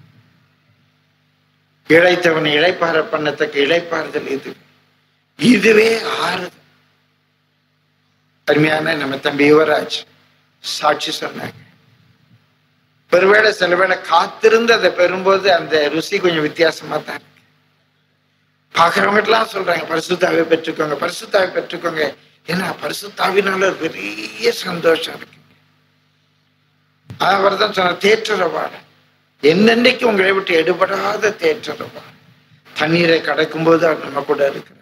இழைத்தவனை இழைப்பார பண்ணத்தக்க இழைப்பாறுதல் இது இதுவே ஆறுதல் அருமையான நம்ம தம்பி யுவராஜ் சாட்சி சொன்னாங்க ஒருவேளை சில வேளை காத்திருந்து அதை பெறும்போது அந்த ருசி கொஞ்சம் வித்தியாசமா தான் இருக்கு பாக்குறவங்கலாம் சொல்றாங்க பரிசுத்தாவை பெற்றுக்கோங்க பரிசுத்தாவை பெற்றுக்கோங்க ஏன்னா பரிசுத்தாவினால ஒரு பெரிய சந்தோஷம் இருக்கு அவர் தான் சொன்ன தேற்றரவாட என்னென்னைக்கு உங்களை விட்டு எடுபடாத தேற்றரவாட தண்ணீரை கடக்கும்போது அவர் நம்ம கூட இருக்கிறார்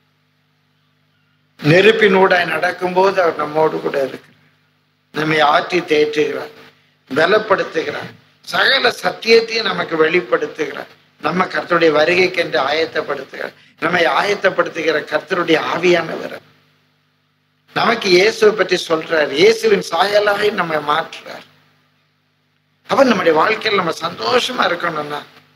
நெருப்பினூடாய் நடக்கும்போது அவர் நம்மோடு கூட இருக்கிறார் நம்மை ஆற்றி தேற்றுகிறார் பலப்படுத்துகிறார் சகல சத்தியத்தையும் நமக்கு வெளிப்படுத்துகிறார் நம்ம கர்த்தருடைய வருகைக்கு என்று ஆயத்தப்படுத்துகிறார் நம்மை ஆயத்தப்படுத்துகிற கர்த்தருடைய ஆவியானவர் நமக்கு இயேசுவை பற்றி சொல்றார் இயேசுவின் சாயலாக நம்மை மாற்றுறார் அவர் நம்முடைய வாழ்க்கையில் நம்ம சந்தோஷமா இருக்கணும்னா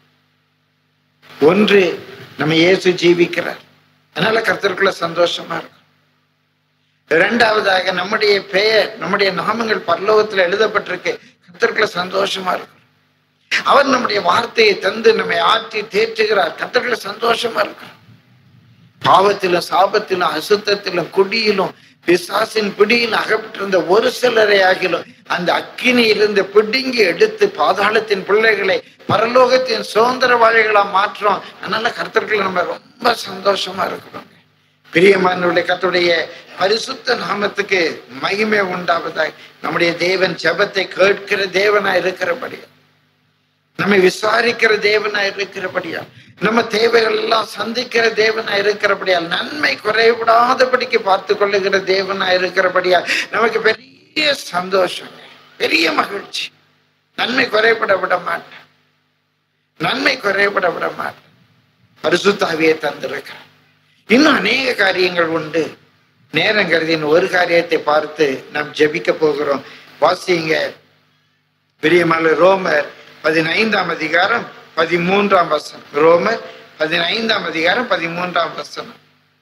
ஒன்று நம்ம இயேசு ஜீவிக்கிறார் அதனால கர்த்தருக்குள்ள சந்தோஷமா இருக்கும் இரண்டாவதாக நம்முடைய பெயர் நம்முடைய நாமங்கள் பரலோகத்தில் எழுதப்பட்டிருக்கு கர்த்தருக்குள்ள சந்தோஷமா இருக்கும் அவர் நம்முடைய வார்த்தையை தந்து நம்மை ஆற்றி தேற்றுகிறார் கர்த்தருக்குள்ள சந்தோஷமா இருக்கும் பாவத்திலும் சாபத்திலும் அசுத்தத்திலும் குடியிலும் பிசாசின் பிடியில் அகப்பட்டிருந்த ஒரு சிலரை ஆகிலும் அந்த அக்கினியிலிருந்து பிடுங்கி எடுத்து பாதாளத்தின் பிள்ளைகளை பரலோகத்தின் சுதந்திரவாளிகளா மாற்றோம் அதனால கர்த்தர்கள் நம்ம ரொம்ப சந்தோஷமா இருக்கிறோம் பிரியமானவர்களே கர்த்தருடைய பரிசுத்த நாமத்துக்கு மகிமை உண்டாவதாய் நம்முடைய தேவன் ஜெபத்தை கேட்கிற தேவனா இருக்கிறபடியா நம்மை விசாரிக்கிற தேவனா இருக்கிறபடியா நம்ம தேவைகள் எல்லாம் சந்திக்கிற தேவனா இருக்கிறபடியால் நன்மை குறைவிடாதபடிக்கு பார்த்து கொள்ளுகிற தேவனா இருக்கிறபடியா நமக்கு பெரிய சந்தோஷம் பெரிய மகிழ்ச்சி நன்மை குறைபட விட மாட்டேன் நன்மை குறைபட விட மாட்டேன் பரிசுத்தாவியை தந்திருக்கிறார் இன்னும் அநேக காரியங்கள் உண்டு நேரம் கருதின் ஒரு காரியத்தை பார்த்து நாம் ஜெபிக்க போகிறோம் வாசிங்க பிரியமல்ல ரோமர் பதினைந்தாம் அதிகாரம் பதிமூன்றாம் வசனம் ரோமர் பதினைந்தாம் அதிகாரம் பதிமூன்றாம் வசனம்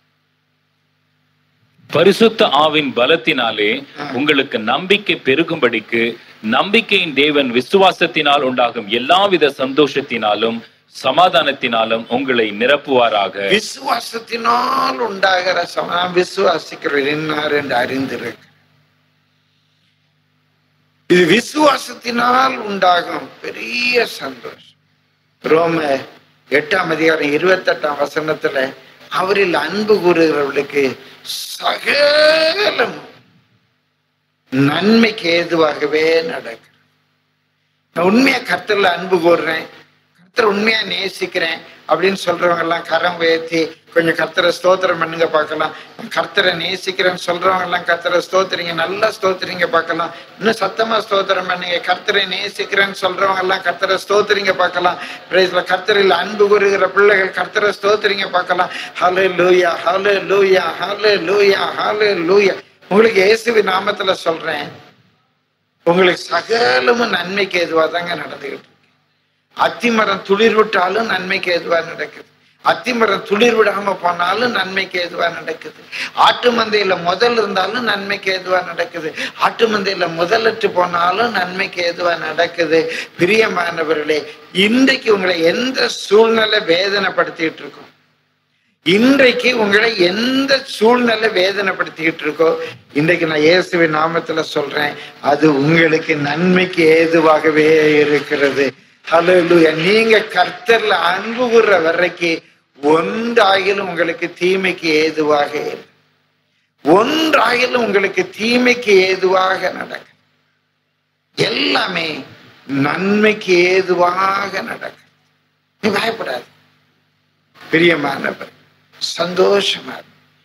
பரிசுத்த ஆவின் பலத்தினாலே உங்களுக்கு நம்பிக்கை பெருகும்படிக்கு நம்பிக்கையின் தேவன் விசுவாசத்தினால் உண்டாகும் எல்லாவித சந்தோஷத்தினாலும் சமாதானத்தினாலும் உங்களை நிரப்புவாராக
விசுவாசத்தினால் உண்டாகிற சம நாம் விசுவாசிக்கிறோம் என்னார் என்று அறிந்திருக்கு இது விசுவாசத்தினால் உண்டாகும் பெரிய சந்தோஷம் ரோம எட்டாம் அதிகாரம் இருபத்தெட்டாம் வசனத்துல அவரில் அன்பு கூறுகிறவர்களுக்கு சகலம் நன்மைக்கு ஏதுவாகவே நடக்கும் நான் உண்மையா கர்த்தர்ல அன்பு கூறுறேன் கர்த்தர் உண்மையா நேசிக்கிறேன் அப்படின்னு சொல்றவங்க எல்லாம் கரம் உயர்த்தி கொஞ்சம் கர்த்தரை ஸ்தோத்திரம் பண்ணுங்க பார்க்கலாம் கர்த்தரை நேசிக்கிறேன்னு சொல்றவங்க எல்லாம் கர்த்தரை ஸ்தோத்திரிங்க நல்லா ஸ்தோத்திரிங்க பார்க்கலாம் இன்னும் சத்தமா ஸ்தோத்திரம் பண்ணுங்க கர்த்தரை நேசிக்கிறேன்னு சொல்றவங்க எல்லாம் கர்த்தரை ஸ்தோத்திரிங்க பார்க்கலாம் பிரேஸ்ல கர்த்தரில் அன்பு கூறுகிற பிள்ளைகள் கர்த்தரை ஸ்தோத்திரிங்க பார்க்கலாம் ஹலோ லூயா ஹலோ லூயா ஹலோ லூயா ஹலோ லூயா உங்களுக்கு இயேசுவின் நாமத்துல சொல்றேன் உங்களுக்கு சகலமும் நன்மைக்கு எதுவாக தாங்க நடந்துகிட்டு இருக்கு அத்திமரம் துளிர் விட்டாலும் நன்மைக்கு எதுவா நடக்குது அத்திமரம் துளிர் விடாம போனாலும் நன்மைக்கு எதுவா நடக்குது ஆட்டு மந்தையில முதல் இருந்தாலும் நன்மைக்கு எதுவா நடக்குது ஆட்டு மந்தையில முதலற்று போனாலும் நன்மைக்கு எதுவா நடக்குது பிரியமானவர்களே இன்றைக்கு உங்களை எந்த சூழ்நிலை வேதனைப்படுத்திட்டு இருக்கோம் இன்றைக்கு உங்களை எந்த சூழ்நிலை வேதனைப்படுத்திக்கிட்டு இருக்கோ இன்றைக்கு நான் இயேசுவின் நாமத்துல சொல்றேன் அது உங்களுக்கு நன்மைக்கு ஏதுவாகவே இருக்கிறது ஹalleluya நீங்க கர்த்தர்ல அன்பு கூறுற வரைக்கும் ஒன்றாகிலும் உங்களுக்கு தீமைக்கு ஏதுவாக இல்லை. ஒன்றாகிலும் உங்களுக்கு தீமைக்கு ஏதுவாக நடக்கும் எல்லாமே நன்மைக்கு ஏதுவாக நடக்கும் நீ பயப்படாது பிரியமானவர் சந்தோஷமா இரு.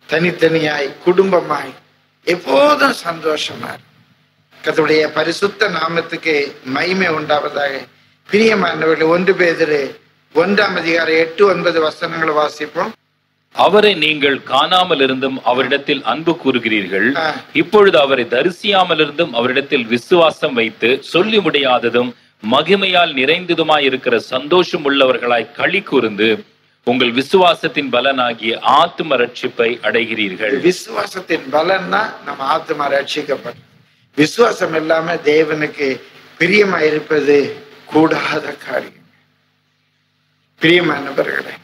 தனித்தனியாய் குடும்பமாய் எப்போதும் சந்தோஷமா இரு. கர்த்தருடைய பரிசுத்த நாமத்துக்கு மகிமை உண்டாவதாக பிரியமானவர்கள் ஒன்று பேதிரு ஒன்றாம் அதிகாரம் எட்டு ஒன்பது வசனங்களை வாசிப்போம்
அவரை நீங்கள் காணாமல் இருந்தும் அவரிடத்தில் அன்பு கூறுகிறீர்கள்
ஆ.
இப்பொழுது அவரை தரிசியாமல் இருந்தும் அவரிடத்தில் விசுவாசம் வைத்து சொல்லி முடியாததும் மகிமையால் நிறைந்ததுமாய் இருக்கிற சந்தோஷம் உள்ளவர்களாய் களி கூர்ந்து உங்கள் விசுவாசத்தின் பலனாகிய ஆத்தும ரட்சிப்பை அடைகிறீர்கள்
விசுவாசத்தின் பலன்னா நம்ம ஆத்மா ரட்சிக்கப்படும் விசுவாசம் இல்லாம தேவனுக்கு பிரியமா இருப்பது கூடாத காரியம் பிரியமானவர்களே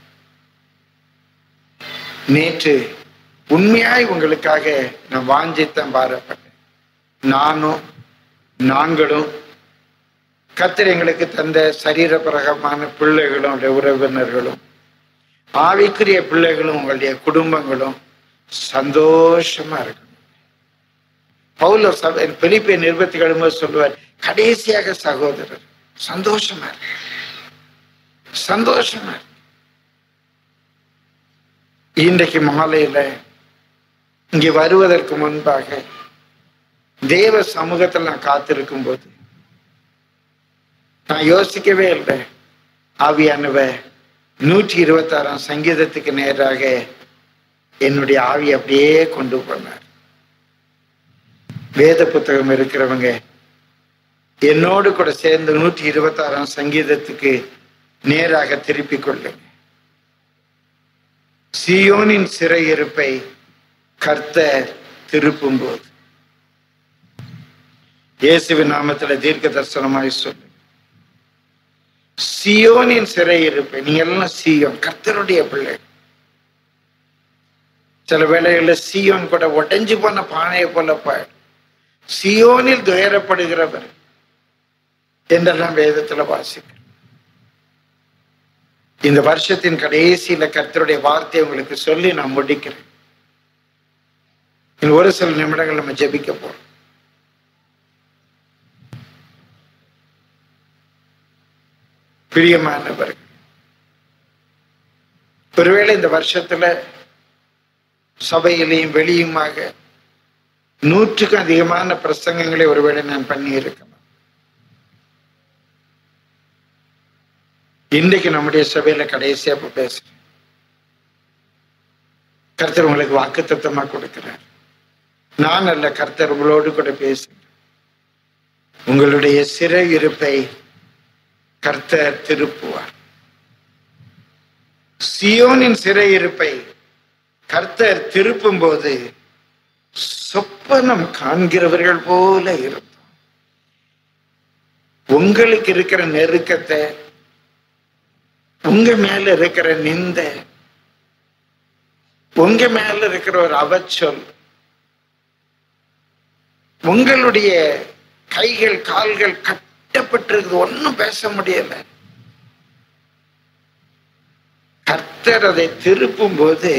நேற்று உண்மையாய் உங்களுக்காக நான் வாஞ்சித்தான் பாரப்பட்டேன் நானும் நாங்களும் கர்த்தர் எங்களுக்கு தந்த சரீரப்பிரகமான பிள்ளைகளும் உடைய உறவினர்களும் ஆவிக்குரிய பிள்ளைகளும் உங்களுடைய குடும்பங்களும் சந்தோஷமா இருக்கணும் பவுல சபை பிலிப்பிய நிருபத்தி எழும்போது சொல்லுவார் கடைசியாக சகோதரர் சந்தோஷமா இருக்கு சந்தோஷமா இருக்கு இன்றைக்கு மாலையில இங்க வருவதற்கு முன்பாக தேவ சமூகத்தில் நான் காத்திருக்கும் போது நான் யோசிக்கவே இல்லை ஆவியானவ நூற்றி இருபத்தாறாம் சங்கீதத்துக்கு நேராக என்னுடைய ஆவி அப்படியே கொண்டு போனார் வேத புத்தகம் இருக்கிறவங்க என்னோடு கூட சேர்ந்து நூற்றி இருபத்தாறாம் சங்கீதத்துக்கு நேராக திருப்பிக் கொள்ளுங்க சியோனின் சிறையிருப்பை கர்த்தர் திருப்பும் போது இயேசுவின் நாமத்துல தீர்க்க தரிசனமாய் சொல்லு சியோனின் சிறையிருப்பை நீங்க எல்லாம் சியோன் கர்த்தருடைய பிள்ளை சில வேளைகள்ல சியோன் கூட உடைஞ்சு போன பானையை போல பாடு சியோனில் துயரப்படுகிறவர் என்றெல்லாம் வேதத்துல வாசிக்கிறோம் இந்த வருஷத்தின் கடைசியில கர்த்தருடைய வார்த்தையை உங்களுக்கு சொல்லி நான் முடிக்கிறேன் இன்னும் ஒரு சில நிமிடங்கள் நம்ம ஜெபிக்க போறோம் பிரியமானவர்கள் ஒருவேளை இந்த வருஷத்துல சபையிலையும் வெளியுமாக நூற்றுக்கும் அதிகமான பிரசங்கங்களை ஒருவேளை நான் பண்ணி இருக்கலாம் இன்றைக்கு நம்முடைய சபையில கடைசியா இப்ப பேசுறேன் கர்த்தர் உங்களுக்கு வாக்குத்தத்தமா கொடுக்கிறார் நான் அல்ல கர்த்தர் உங்களோடு கூட பேசுகிறேன் உங்களுடைய சிறை இருப்பை கர்த்தர் திருப்புவார் சியோனின் சிறை இருப்பை கர்த்தர் திருப்பும் போது சொப்பனம் காண்கிறவர்கள் போல இருந்தோம் உங்களுக்கு இருக்கிற நெருக்கத்தை உங்க மேல இருக்கிற நிந்த உங்க மேல இருக்கிற ஒரு அவச்சொல் உங்களுடைய கைகள் கால்கள் கட்டப்பட்டிருக்குது ஒன்னும் பேச முடியல கர்த்தர் அதை திருப்பும் போது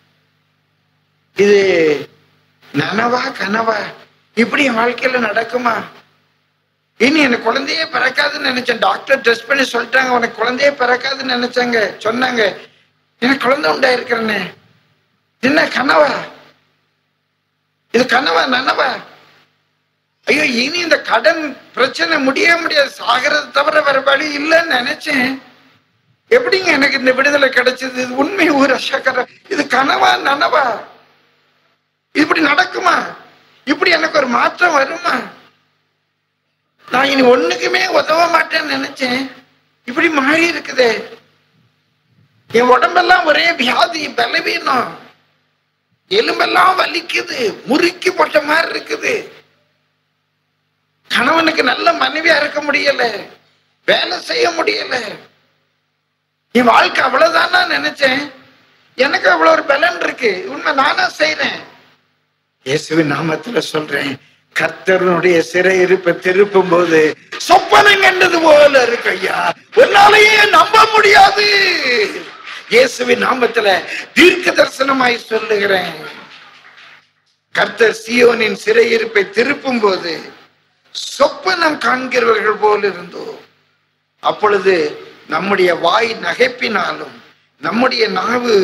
இது நனவா கனவா இப்படி என் வாழ்க்கையில நடக்குமா இனி எனக்கு குழந்தையே பிறக்காதுன்னு நினைச்சேன் டாக்டர் டெஸ்ட் பண்ணி சொல்லிட்டாங்க உனக்கு குழந்தையே பிறக்காதுன்னு நினைச்சாங்க சொன்னாங்க எனக்கு குழந்தை உண்டாயிருக்கிறேனே என்ன கனவா இது கனவா நனவா ஐயோ இனி இந்த கடன் பிரச்சனை முடிய முடியாது சாகிறது தவிர வேற வழி இல்லைன்னு நினைச்சேன் எப்படிங்க எனக்கு இந்த விடுதலை கிடைச்சது இது உண்மை ஒரு அஷக்கர இது கனவா நனவா இப்படி நடக்குமா இப்படி எனக்கு ஒரு மாற்றம் வருமா நான் இனி ஒண்ணுக்குமே உதவ மாட்டேன்னு நினைச்சேன் இப்படி மாறி இருக்குதே என் உடம்பெல்லாம் ஒரே வியாதி பலவீனம் எலும்பெல்லாம் வலிக்குது முறுக்கி போட்ட மாதிரி இருக்குது கணவனுக்கு நல்ல மனைவியா இருக்க முடியல வேலை செய்ய முடியல என் வாழ்க்கை அவ்வளவுதானா நினைச்சேன் எனக்கு அவ்வளவு ஒரு பலன் இருக்கு உண்மை நானா செய்றேன் இயேசுவின் நாமத்துல சொல்றேன் கர்த்தருடைய சிறையிருப்பை திருப்பும் போது சொப்பனம் கண்டது போல இருக்கு ஐயா உன்னாலேயே நம்ப முடியாது இயேசுவின் நாமத்துல தீர்க்க தரிசனமாய் சொல்லுகிறேன் கர்த்தர் சியோனின் சிறையிருப்பை திருப்பும் போது சொப்பனம் காண்கிறவர்கள் போல் இருந்தோம் அப்பொழுது நம்முடைய வாய் நகைப்பினாலும் நம்முடைய நாவு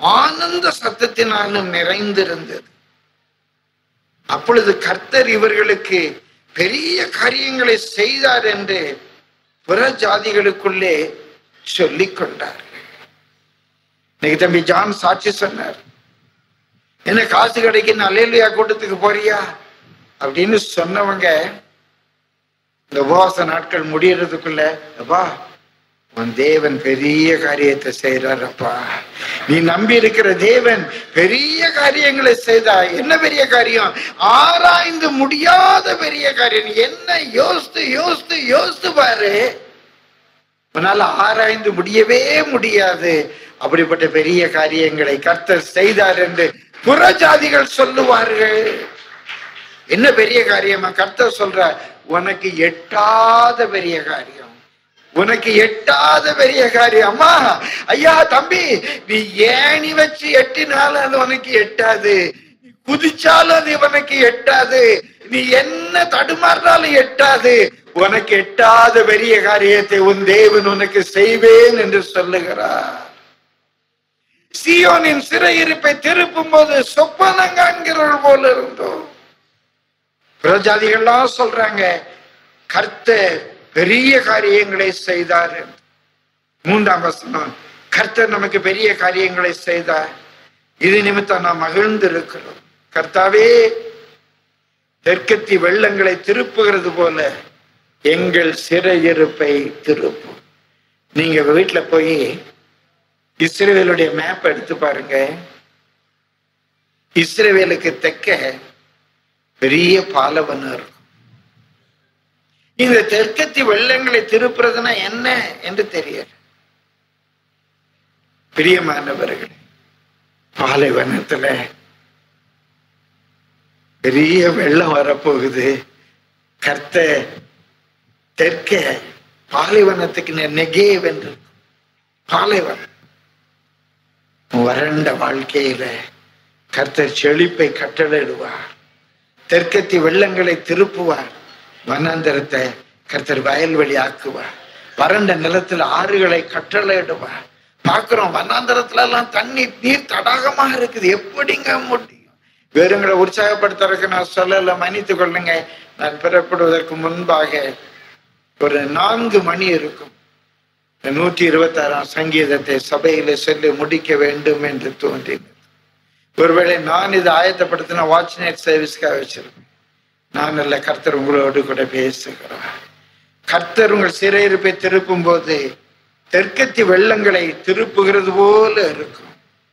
ஆனந்த சத்தத்தினாலும் நிறைந்திருந்தது அப்பொழுது கர்த்தர் இவர்களுக்கு பெரிய காரியங்களை செய்தார் என்று புற ஜாதிகளுக்குள்ளே சொல்லிக் கொண்டார் இன்னைக்கு தம்பி ஜான் சாட்சி சொன்னார் என்ன காசு கிடைக்கு நல்லையா கூட்டத்துக்கு போறியா அப்படின்னு சொன்னவங்க இந்த உபவாச நாட்கள் முடியறதுக்குள்ள அப்பா உன் தேவன் பெரிய காரியத்தை செய்யறாரப்பா நீ நம்பி இருக்கிற தேவன் பெரிய காரியங்களை செய்தா என்ன பெரிய காரியம் ஆராய்ந்து முடியாத பெரிய காரியம் நீ என்ன யோசித்து யோசித்து யோசித்து பாரு உன்னால ஆராய்ந்து முடியவே முடியாது அப்படிப்பட்ட பெரிய காரியங்களை கர்த்தர் செய்தார் என்று புறஜாதிகள் சொல்லுவார்கள் என்ன பெரிய காரியமா கர்த்தர் சொல்ற உனக்கு எட்டாத பெரிய காரியம் உனக்கு எட்டாத பெரிய காரியம் அம்மா ஐயா தம்பி நீ ஏணி வச்சு எட்டினாலும் அது உனக்கு எட்டாது நீ குதிச்சாலும் அது உனக்கு எட்டாது நீ என்ன தடுமாறினாலும் எட்டாது உனக்கு எட்டாத பெரிய காரியத்தை உன் தேவன் உனக்கு செய்வேன் என்று சொல்லுகிறார் சியோனின் சிறையிருப்பை திருப்பும் போது சொப்பனம் காண்கிறவர்கள் போல இருந்தோம் பிரஜாதிகள்லாம் சொல்றாங்க கர்த்தர் பெரிய காரியங்களை செய்தார் என்று. மூன்றாம் வசனம் கர்த்தர் நமக்கு பெரிய காரியங்களை செய்தார் இது நிமித்தம் நாம் மகிழ்ந்து இருக்கிறோம் கர்த்தாவே தெற்கத்தி வெள்ளங்களை திருப்புகிறது போல எங்கள் சிறையிருப்பை திருப்பும் நீங்க வீட்டுல போய் இஸ்ரேவேலுடைய மேப் எடுத்து பாருங்க இஸ்ரேவேலுக்கு தெற்க பெரிய பாலவனம் இருக்கும் இந்த தெற்கத்தி வெள்ளங்களை திருப்புறதுன்னா என்ன என்று தெரியல பிரியமானவர்களே பாலைவனத்துல பெரிய வெள்ளம் வரப்போகுது கர்த்த தெற்க பாலைவனத்துக்கு நெ- நெகேவ் என்று இருக்கும். பாலைவனம் வறண்ட வாழ்க்கையில கர்த்தர் செழிப்பை கட்டளையிடுவார் தெற்கத்தி வெள்ளங்களை திருப்புவார் வனாந்தரத்தை கர்த்தர் வயல்வெளி ஆக்குவார் வறண்ட நிலத்தில் ஆறுகளை கட்டளையிடுவார் பார்க்கிறோம் வனாந்தரத்துல எல்லாம் தண்ணி நீர் தடாகமா இருக்குது எப்படிங்க முடியும் வேறுங்களை உற்சாகப்படுத்துறதுக்கு நான் சொல்லல மன்னித்துக் கொள்ளுங்க நான் பிறப்படுவதற்கு முன்பாக ஒரு நான்கு மணி இருக்கும் நூற்றி இருபத்தி ஆறாம் சங்கீதத்தை சபையில சொல்லி முடிக்க வேண்டும் என்று தோன்றினது ஒருவேளை நான் இதை ஆயத்தப்படுத்தின வாட்ச் நைட் சர்வீஸ்க்காக வச்சிருப்பேன் நான் அல்ல கர்த்தர் உங்களோடு கூட பேசுகிறார் கர்த்தர் உங்கள் சிறையிருப்பை திருப்பும் போது தெற்கத்தி வெள்ளங்களை திருப்புகிறது போல இருக்கும்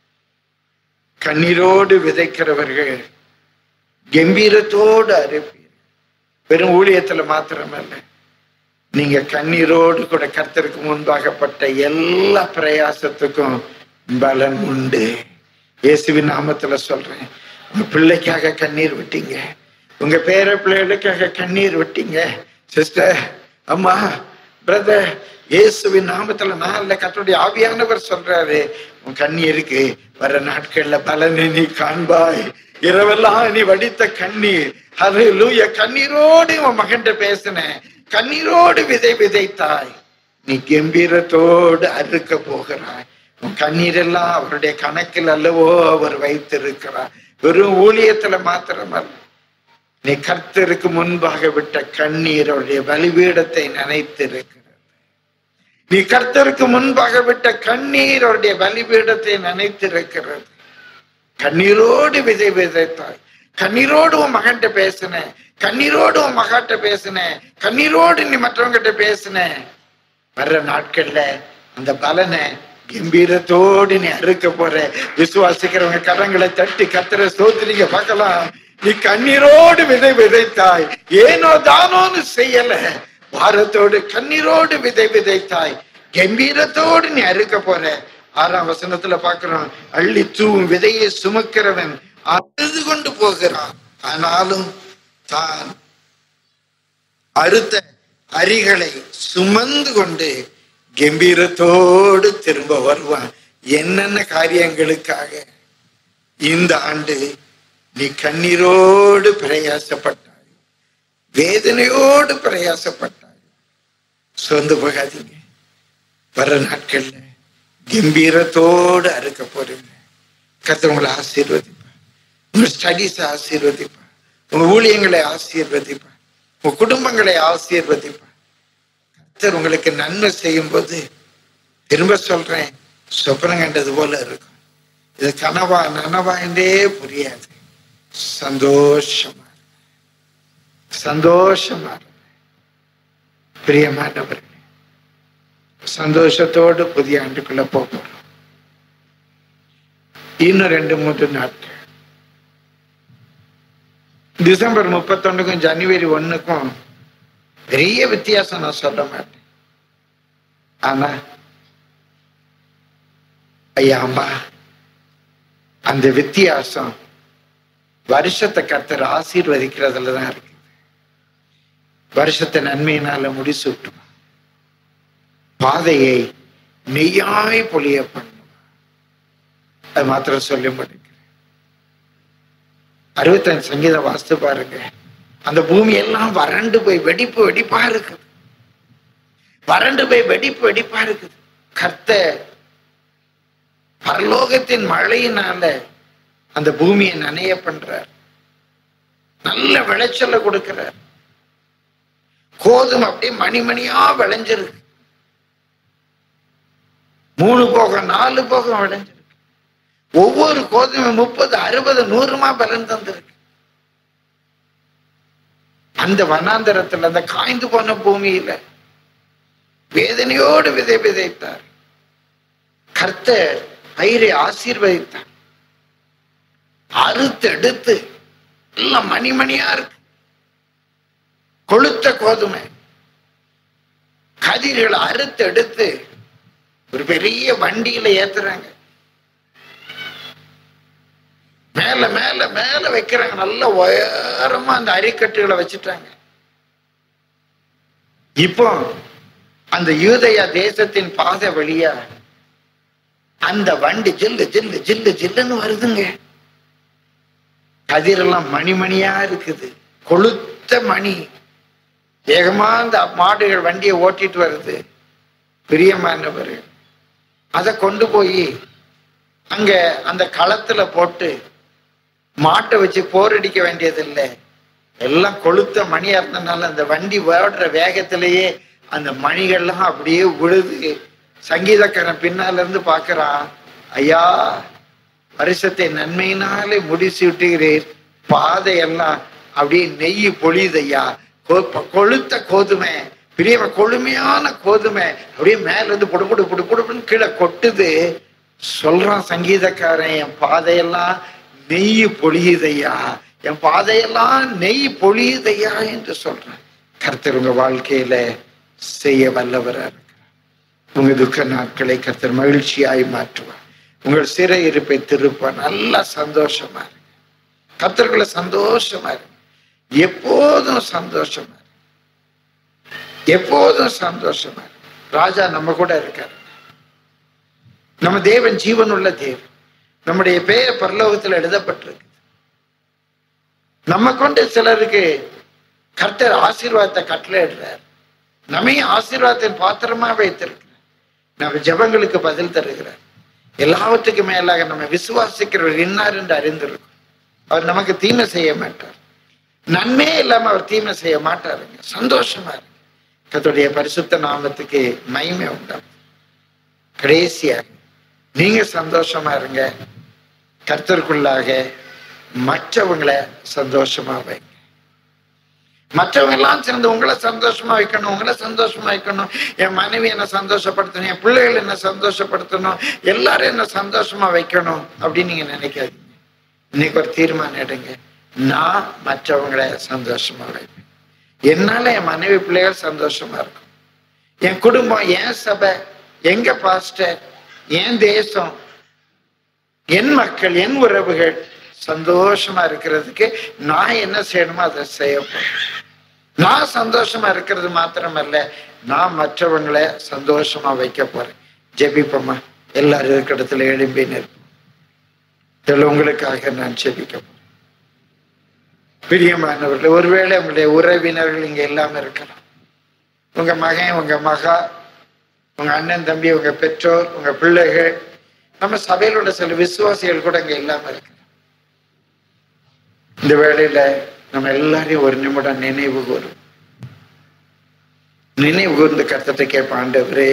கண்ணீரோடு விதைக்கிறவர்கள் கம்பீரத்தோடு அறுப்பீர் வெறும் ஊழியத்துல மாத்திரமல்ல நீங்க கண்ணீரோடு கூட கர்த்தருக்கு முன்பாகப்பட்ட எல்லா பிரயாசத்துக்கும் பலன் உண்டு இயேசுவின் நாமத்துல சொல்றேன் உங்க பிள்ளைக்காக கண்ணீர் விட்டீங்க உங்க பேர பிள்ளைகளுக்காக கண்ணீர் விட்டீங்க சிஸ்டர் அம்மா பிரதர் இயேசுவின் நாமத்துல நான் இல்ல கர்த்தருடைய ஆவியானவர் சொல்றாரு உன் கண்ணீருக்கு வர நாட்கள்ல பலனை நீ காண்பாய் இரவெல்லாம் நீ வடித்த கண்ணீர் அது லூய கண்ணீரோடு உன் மகன்கிட்ட பேசினேன் கண்ணீரோடு விதை விதைத்தாய் நீ கம்பீரத்தோடு அறுக்க போகிறாய் உன் கண்ணீரெல்லாம் அவருடைய கணக்கில் அல்லவோ அவர் வைத்திருக்கிறார் வெறும் ஊழியத்துல மாத்திரமல்ல நீ கர்த்தருக்கு முன்பாக விட்ட கண்ணீர் அவருடைய பலிபீடத்தை நினைத்திருக்கிறது நீ கர்த்தருக்கு முன்பாக விட்ட கண்ணீர் அவருடைய பலிபீடத்தை நினைத்திருக்கிறது கண்ணீரோடு விதை விதைத்தாய் கண்ணீரோடு உன் மகன்கிட்ட பேசின கண்ணீரோடு உன் மகாட்ட பேசின கண்ணீரோடு நீ மற்றவங்கிட்ட பேசின வர்ற நாட்கள்ல அந்த பலனை கம்பீரத்தோடு நீ அறுக்க போற விசுவாசிக்கிறவங்க கரங்களை தட்டி கத்துற சோத்திரிங்க பார்க்கலாம் நீ கண்ணீரோடு விதை விதைத்தாய் ஏனோ தானோன்னு செய்யல பாரத்தோடு கண்ணீரோடு விதை விதைத்தாய் கம்பீரத்தோடு நீ அறுக்க போற ஆறாம் வசனத்துல பாக்குறோம் அள்ளி தூவும் விதையை சுமக்கிறவன் அழுது கொண்டு போகிறான் ஆனாலும் தான் அறுத்த அரிகளை சுமந்து கொண்டு கம்பீரத்தோடு திரும்ப வருவான் என்னென்ன காரியங்களுக்காக இந்த ஆண்டு நீ கண்ணீரோடு பிரயாசப்பட்டாய் வேதனையோடு பிரயாசப்பட்டாய் சொந்து போகாதீங்க வர நாட்கள்ல கம்பீரத்தோடு அறுக்க போறீங்க கர்த்தர் உங்களை ஆசீர்வதிப்பார் உங்க ஸ்டடீஸை ஆசீர்வதிப்பார் உங்க ஊழியங்களை ஆசீர்வதிப்பார் உங்க குடும்பங்களை ஆசீர்வதிப்பார் கர்த்தர் உங்களுக்கு நன்மை செய்யும் போது திரும்ப சொல்றேன் சொப்பனம் கண்டது போல இருக்கும் இது கனவா நனவா என்றே புரியாது சந்தோஷமா இருங்க. சந்தோஷமா இருங்க. பிரியமானவர்களே சந்தோஷத்தோடு புதிய ஆண்டுக்குள்ள போக போறோம் இன்னும் ரெண்டு மூன்று நாட்கள் டிசம்பர் முப்பத்தொன்னுக்கும் ஜனவரி ஒண்ணுக்கும் பெரிய வித்தியாசம் நான் சொல்ல மாட்டேன் ஆனா ஐயா அம்மா அந்த வித்தியாசம் வருஷத்தை கர்த்தர் ஆசீர்வதிக்கிறதுல தான் இருக்கு வருஷத்தை நன்மையினால முடிசூட்டும் பாதையை மெய்யாய் பொழிய பண்ணும் அது மாத்திரம் சொல்ல மாட்டேங்கிறேன் அறுபத்தஞ்சு சங்கீதம் வாஸ்து பாருங்க அந்த பூமி எல்லாம் வறண்டு போய் வெடிப்பு வெடிப்பா இருக்குது வறண்டு போய் வெடிப்பு வெடிப்பா இருக்குது கர்த்தர் பரலோகத்தின் மழையினால அந்த பூமியை நனைய பண்றார் நல்ல விளைச்சலை கொடுக்கிறார் கோதுமை அப்படியே மணி மணியா விளைஞ்சிருக்கு மூணு போகம் நாலு போகம் விளைஞ்சிருக்கு ஒவ்வொரு கோதுமை முப்பது அறுபது நூறுமா பலன் தந்திருக்கு அந்த வனாந்தரத்துல அந்த காய்ந்து போன பூமியில வேதனையோடு விதை விதைத்தார் கர்த்தர் பயிரை ஆசீர்வதித்தார் அறுத்து எடுத்து எல்லாம் மணி மணியா இருக்கு கொளுத்த கோதுமை கதிர்களை அறுத்து எடுத்து ஒரு பெரிய வண்டியில ஏத்துறாங்க மேல மேல மேல வைக்கிறாங்க நல்ல உயரமா அந்த அரிக்கட்டுகளை வச்சுட்டாங்க இப்போ அந்த யூதயா தேசத்தின் பாதை வழியா அந்த வண்டி ஜில்லு ஜில்லு ஜில்லு ஜில்லுன்னு வருதுங்க கதிரெல்லாம் மணி மணியா இருக்குது கொளுத்த மணி வேகமா அந்த மாடுகள் வண்டியை ஓட்டிட்டு வருது பிரியமானவர் அதை கொண்டு போய் அங்க அந்த களத்துல போட்டு மாட்டை வச்சு போரடிக்க வேண்டியதில்லை எல்லாம் கொளுத்த மணியா இருந்தனால அந்த வண்டி ஓடுற வேகத்திலேயே அந்த மணிகள்லாம் அப்படியே விழுது சங்கீதக்காரன் பின்னால இருந்து பாக்குறான் ஐயா வருஷத்தை நன்மையினாலே முடிச்சு விட்டுகிறீர் பாதையெல்லாம் அப்படியே நெய் பொழியுது ஐயா கொ- கொழுத்த கோதுமை பெரிய கொழுமையான கோதுமை அப்படியே மேல இருந்து புடு புடு புடு புடுன்னு கீழே கொட்டுது சொல்றான் சங்கீதக்காரன் என் பாதையெல்லாம் நெய் பொழியுதையா என் பாதையெல்லாம் நெய் பொழியுதையா என்று சொல்றேன் கர்த்தர் உங்க வாழ்க்கையில செய்ய வல்லவரா இருக்கிறார் உங்க துக்க நாட்களை கர்த்தர் மகிழ்ச்சியாய் மாற்றுவார் உங்கள் சிறை இருப்பை திருப்ப நல்லா சந்தோஷமா இருங்க கர்த்தர்களை சந்தோஷமா இருங்க எப்போதும் சந்தோஷமா இருங்க எப்போதும் சந்தோஷமா இருங்க ராஜா நம்ம கூட இருக்காரு நம்ம தேவன் ஜீவனுள்ள தேவன் நம்முடைய பெயர் பரலோகத்தில் எழுதப்பட்டிருக்கு நம்ம கொண்டு சிலருக்கு கர்த்தர் ஆசீர்வாதத்தை கட்டளையிடுறார் நம்மையும் ஆசீர்வாதத்தின் பாத்திரமா வைத்திருக்கிறார் நம்ம ஜெபங்களுக்கு பதில் தருகிறார் எல்லாவற்றுக்கும் மேலாக நம்ம விசுவாசிக்கிறவர் இன்னார் என்று அறிந்திருக்கும் அவர் நமக்கு தீமை செய்ய மாட்டார் நன்மையே இல்லாம அவர் தீமை செய்ய மாட்டாருங்க சந்தோஷமா இருக்கு கர்த்தருடைய பரிசுத்த நாமத்துக்கு மகிமை உண்டாகும் கடைசியாக நீங்க சந்தோஷமா இருங்க கர்த்தருக்குள்ளாக மற்றவங்களை சந்தோஷமா வைங்க மற்றவங்க எல்லாம் சேர்ந்து உங்களை சந்தோஷமா வைக்கணும் உங்களை சந்தோஷமா வைக்கணும் என் மனைவி என்ன சந்தோஷப்படுத்தணும் என் பிள்ளைகள் என்ன சந்தோஷப்படுத்தணும் எல்லாரும் என்ன சந்தோஷமா வைக்கணும் அப்படின்னு நீங்க நினைக்காதீங்க இன்னைக்கு ஒரு தீர்மானம் எடுங்க நான் மற்றவங்களை சந்தோஷமா வைப்பேன் என்னால என் மனைவி பிள்ளைகள் சந்தோஷமா இருக்கும் என் குடும்பம் என் சபை எங்க பாஸ்டர் என் தேசம் என் மக்கள் என் உறவுகள் சந்தோஷமா இருக்கிறதுக்கு நான் என்ன செய்யணுமோ அதை செய்ய போறேன் நான் சந்தோஷமா இருக்கிறது மாத்திரமல்ல நான் மற்றவங்களை சந்தோஷமா வைக்க போறேன் ஜெபிப்போமா எல்லாரும் இருக்கிற இடத்துல எழும்பி நிற்போம் இதில் உங்களுக்காக நான் ஜெபிக்க போறேன் பிரியமானவர்கள் ஒருவேளை உங்களுடைய உறவினர்கள் இங்க இல்லாம இருக்கலாம் உங்க மகன் உங்க மகா உங்க அண்ணன் தம்பி உங்க பெற்றோர் உங்க பிள்ளைகள் நம்ம சபையில் உள்ள சில விசுவாசிகள் கூட இங்க இல்லாம இருக்கு இந்த வேளையில நம்ம எல்லாரையும் ஒரு நிமிடம் நினைவு கூறும் நினைவு கூர்ந்து கருத்தை கேட்ப ஆண்டவரே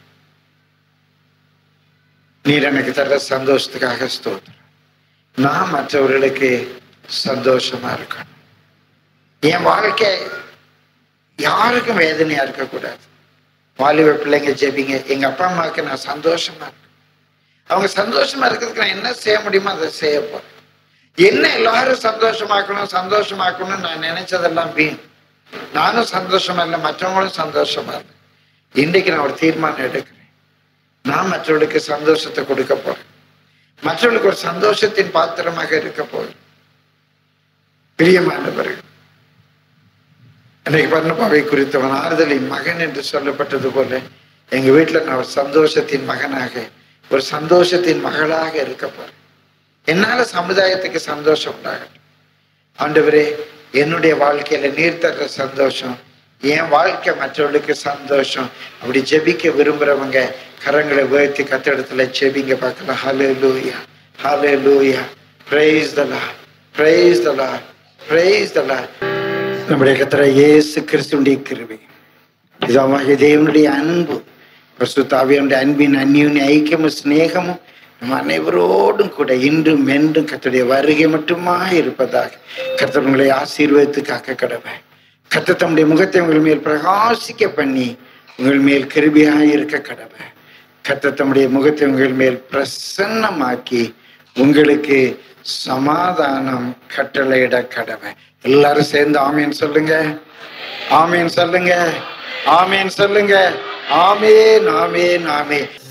நீர் எனக்கு தர சந்தோஷத்துக்காக ஸ்தோத்திரம் நான் மற்றவர்களுக்கு சந்தோஷமா இருக்கணும் என் வாழ்க்கை யாருக்கும் வேதனையா இருக்கக்கூடாது வாலிப பிள்ளைங்க ஜெபிங்க எங்க அப்பா அம்மாவுக்கு நான் சந்தோஷமா இருக்கேன் அவங்க சந்தோஷமா இருக்கிறதுக்கு நான் என்ன செய்ய முடியுமோ அதை செய்ய போறேன் என்ன எல்லாரும் சந்தோஷமாக்கணும் சந்தோஷமாக்கணும்னு நான் நினைச்சதெல்லாம் வீண் நானும் சந்தோஷமா இல்லை மற்றவங்களும் சந்தோஷமா இல்லை இன்றைக்கு நான் ஒரு தீர்மானம் எடுக்கிறேன் நான் மற்றவர்களுக்கு சந்தோஷத்தை கொடுக்க போறேன் மற்றவர்களுக்கு ஒரு சந்தோஷத்தின் பாத்திரமாக இருக்க போறேன் பிரியமானவர்கள் இன்னைக்கு பர்ணபாவை குறித்தவன் ஆறுதலின் மகன் என்று சொல்லப்பட்டது போல எங்க வீட்டுல நான் ஒரு சந்தோஷத்தின் மகனாக ஒரு சந்தோஷத்தின் மகளாக இருக்க போறேன் என்னால சமுதாயத்துக்கு சந்தோஷம் உண்டாகட்டும் ஆண்டவரே என்னுடைய வாழ்க்கையில நீர் தர்ற சந்தோஷம் என் வாழ்க்கை மற்றவர்களுக்கு சந்தோஷம் அப்படி ஜெபிக்க விரும்புறவங்க கரங்களை உயர்த்தி கத்திடத்துல ஜெபிங்க பார்க்கலாம் ஹலே லூயா ஹலே லூயா பிரைஸ் தலா பிரைஸ் தலா பிரைஸ் தலா நம்முடைய கத்திர இயேசு கிறிஸ்துடைய கிருபை இதாவாகிய தேவனுடைய அன்பு பரிசுத்தாவியனுடைய அன்பின் அந்நியுடைய ஐக்கியமும் சிநேகமும் நம்ம அனைவரோடும் கூட இன்றும் என்றும் கத்துடைய வருகை மட்டுமா இருப்பதாக கர்த்தர் உங்களை ஆசீர்வதித்து காக்க கடவை கர்த்தர் தம்முடைய முகத்தை உங்கள் மேல் பிரகாசிக்க பண்ணி உங்கள் மேல் கிருபியாய் இருக்க கடவை கர்த்தர் தம்முடைய முகத்தை உங்கள் மேல் பிரசன்னமாக்கி உங்களுக்கு சமாதானம் கட்டளையிட கடவை எல்லாரும் சேர்ந்து ஆமீன் சொல்லுங்க ஆமீன் சொல்லுங்க ஆமீன் சொல்லுங்க ஆமேன் ஆமேன் ஆமேன்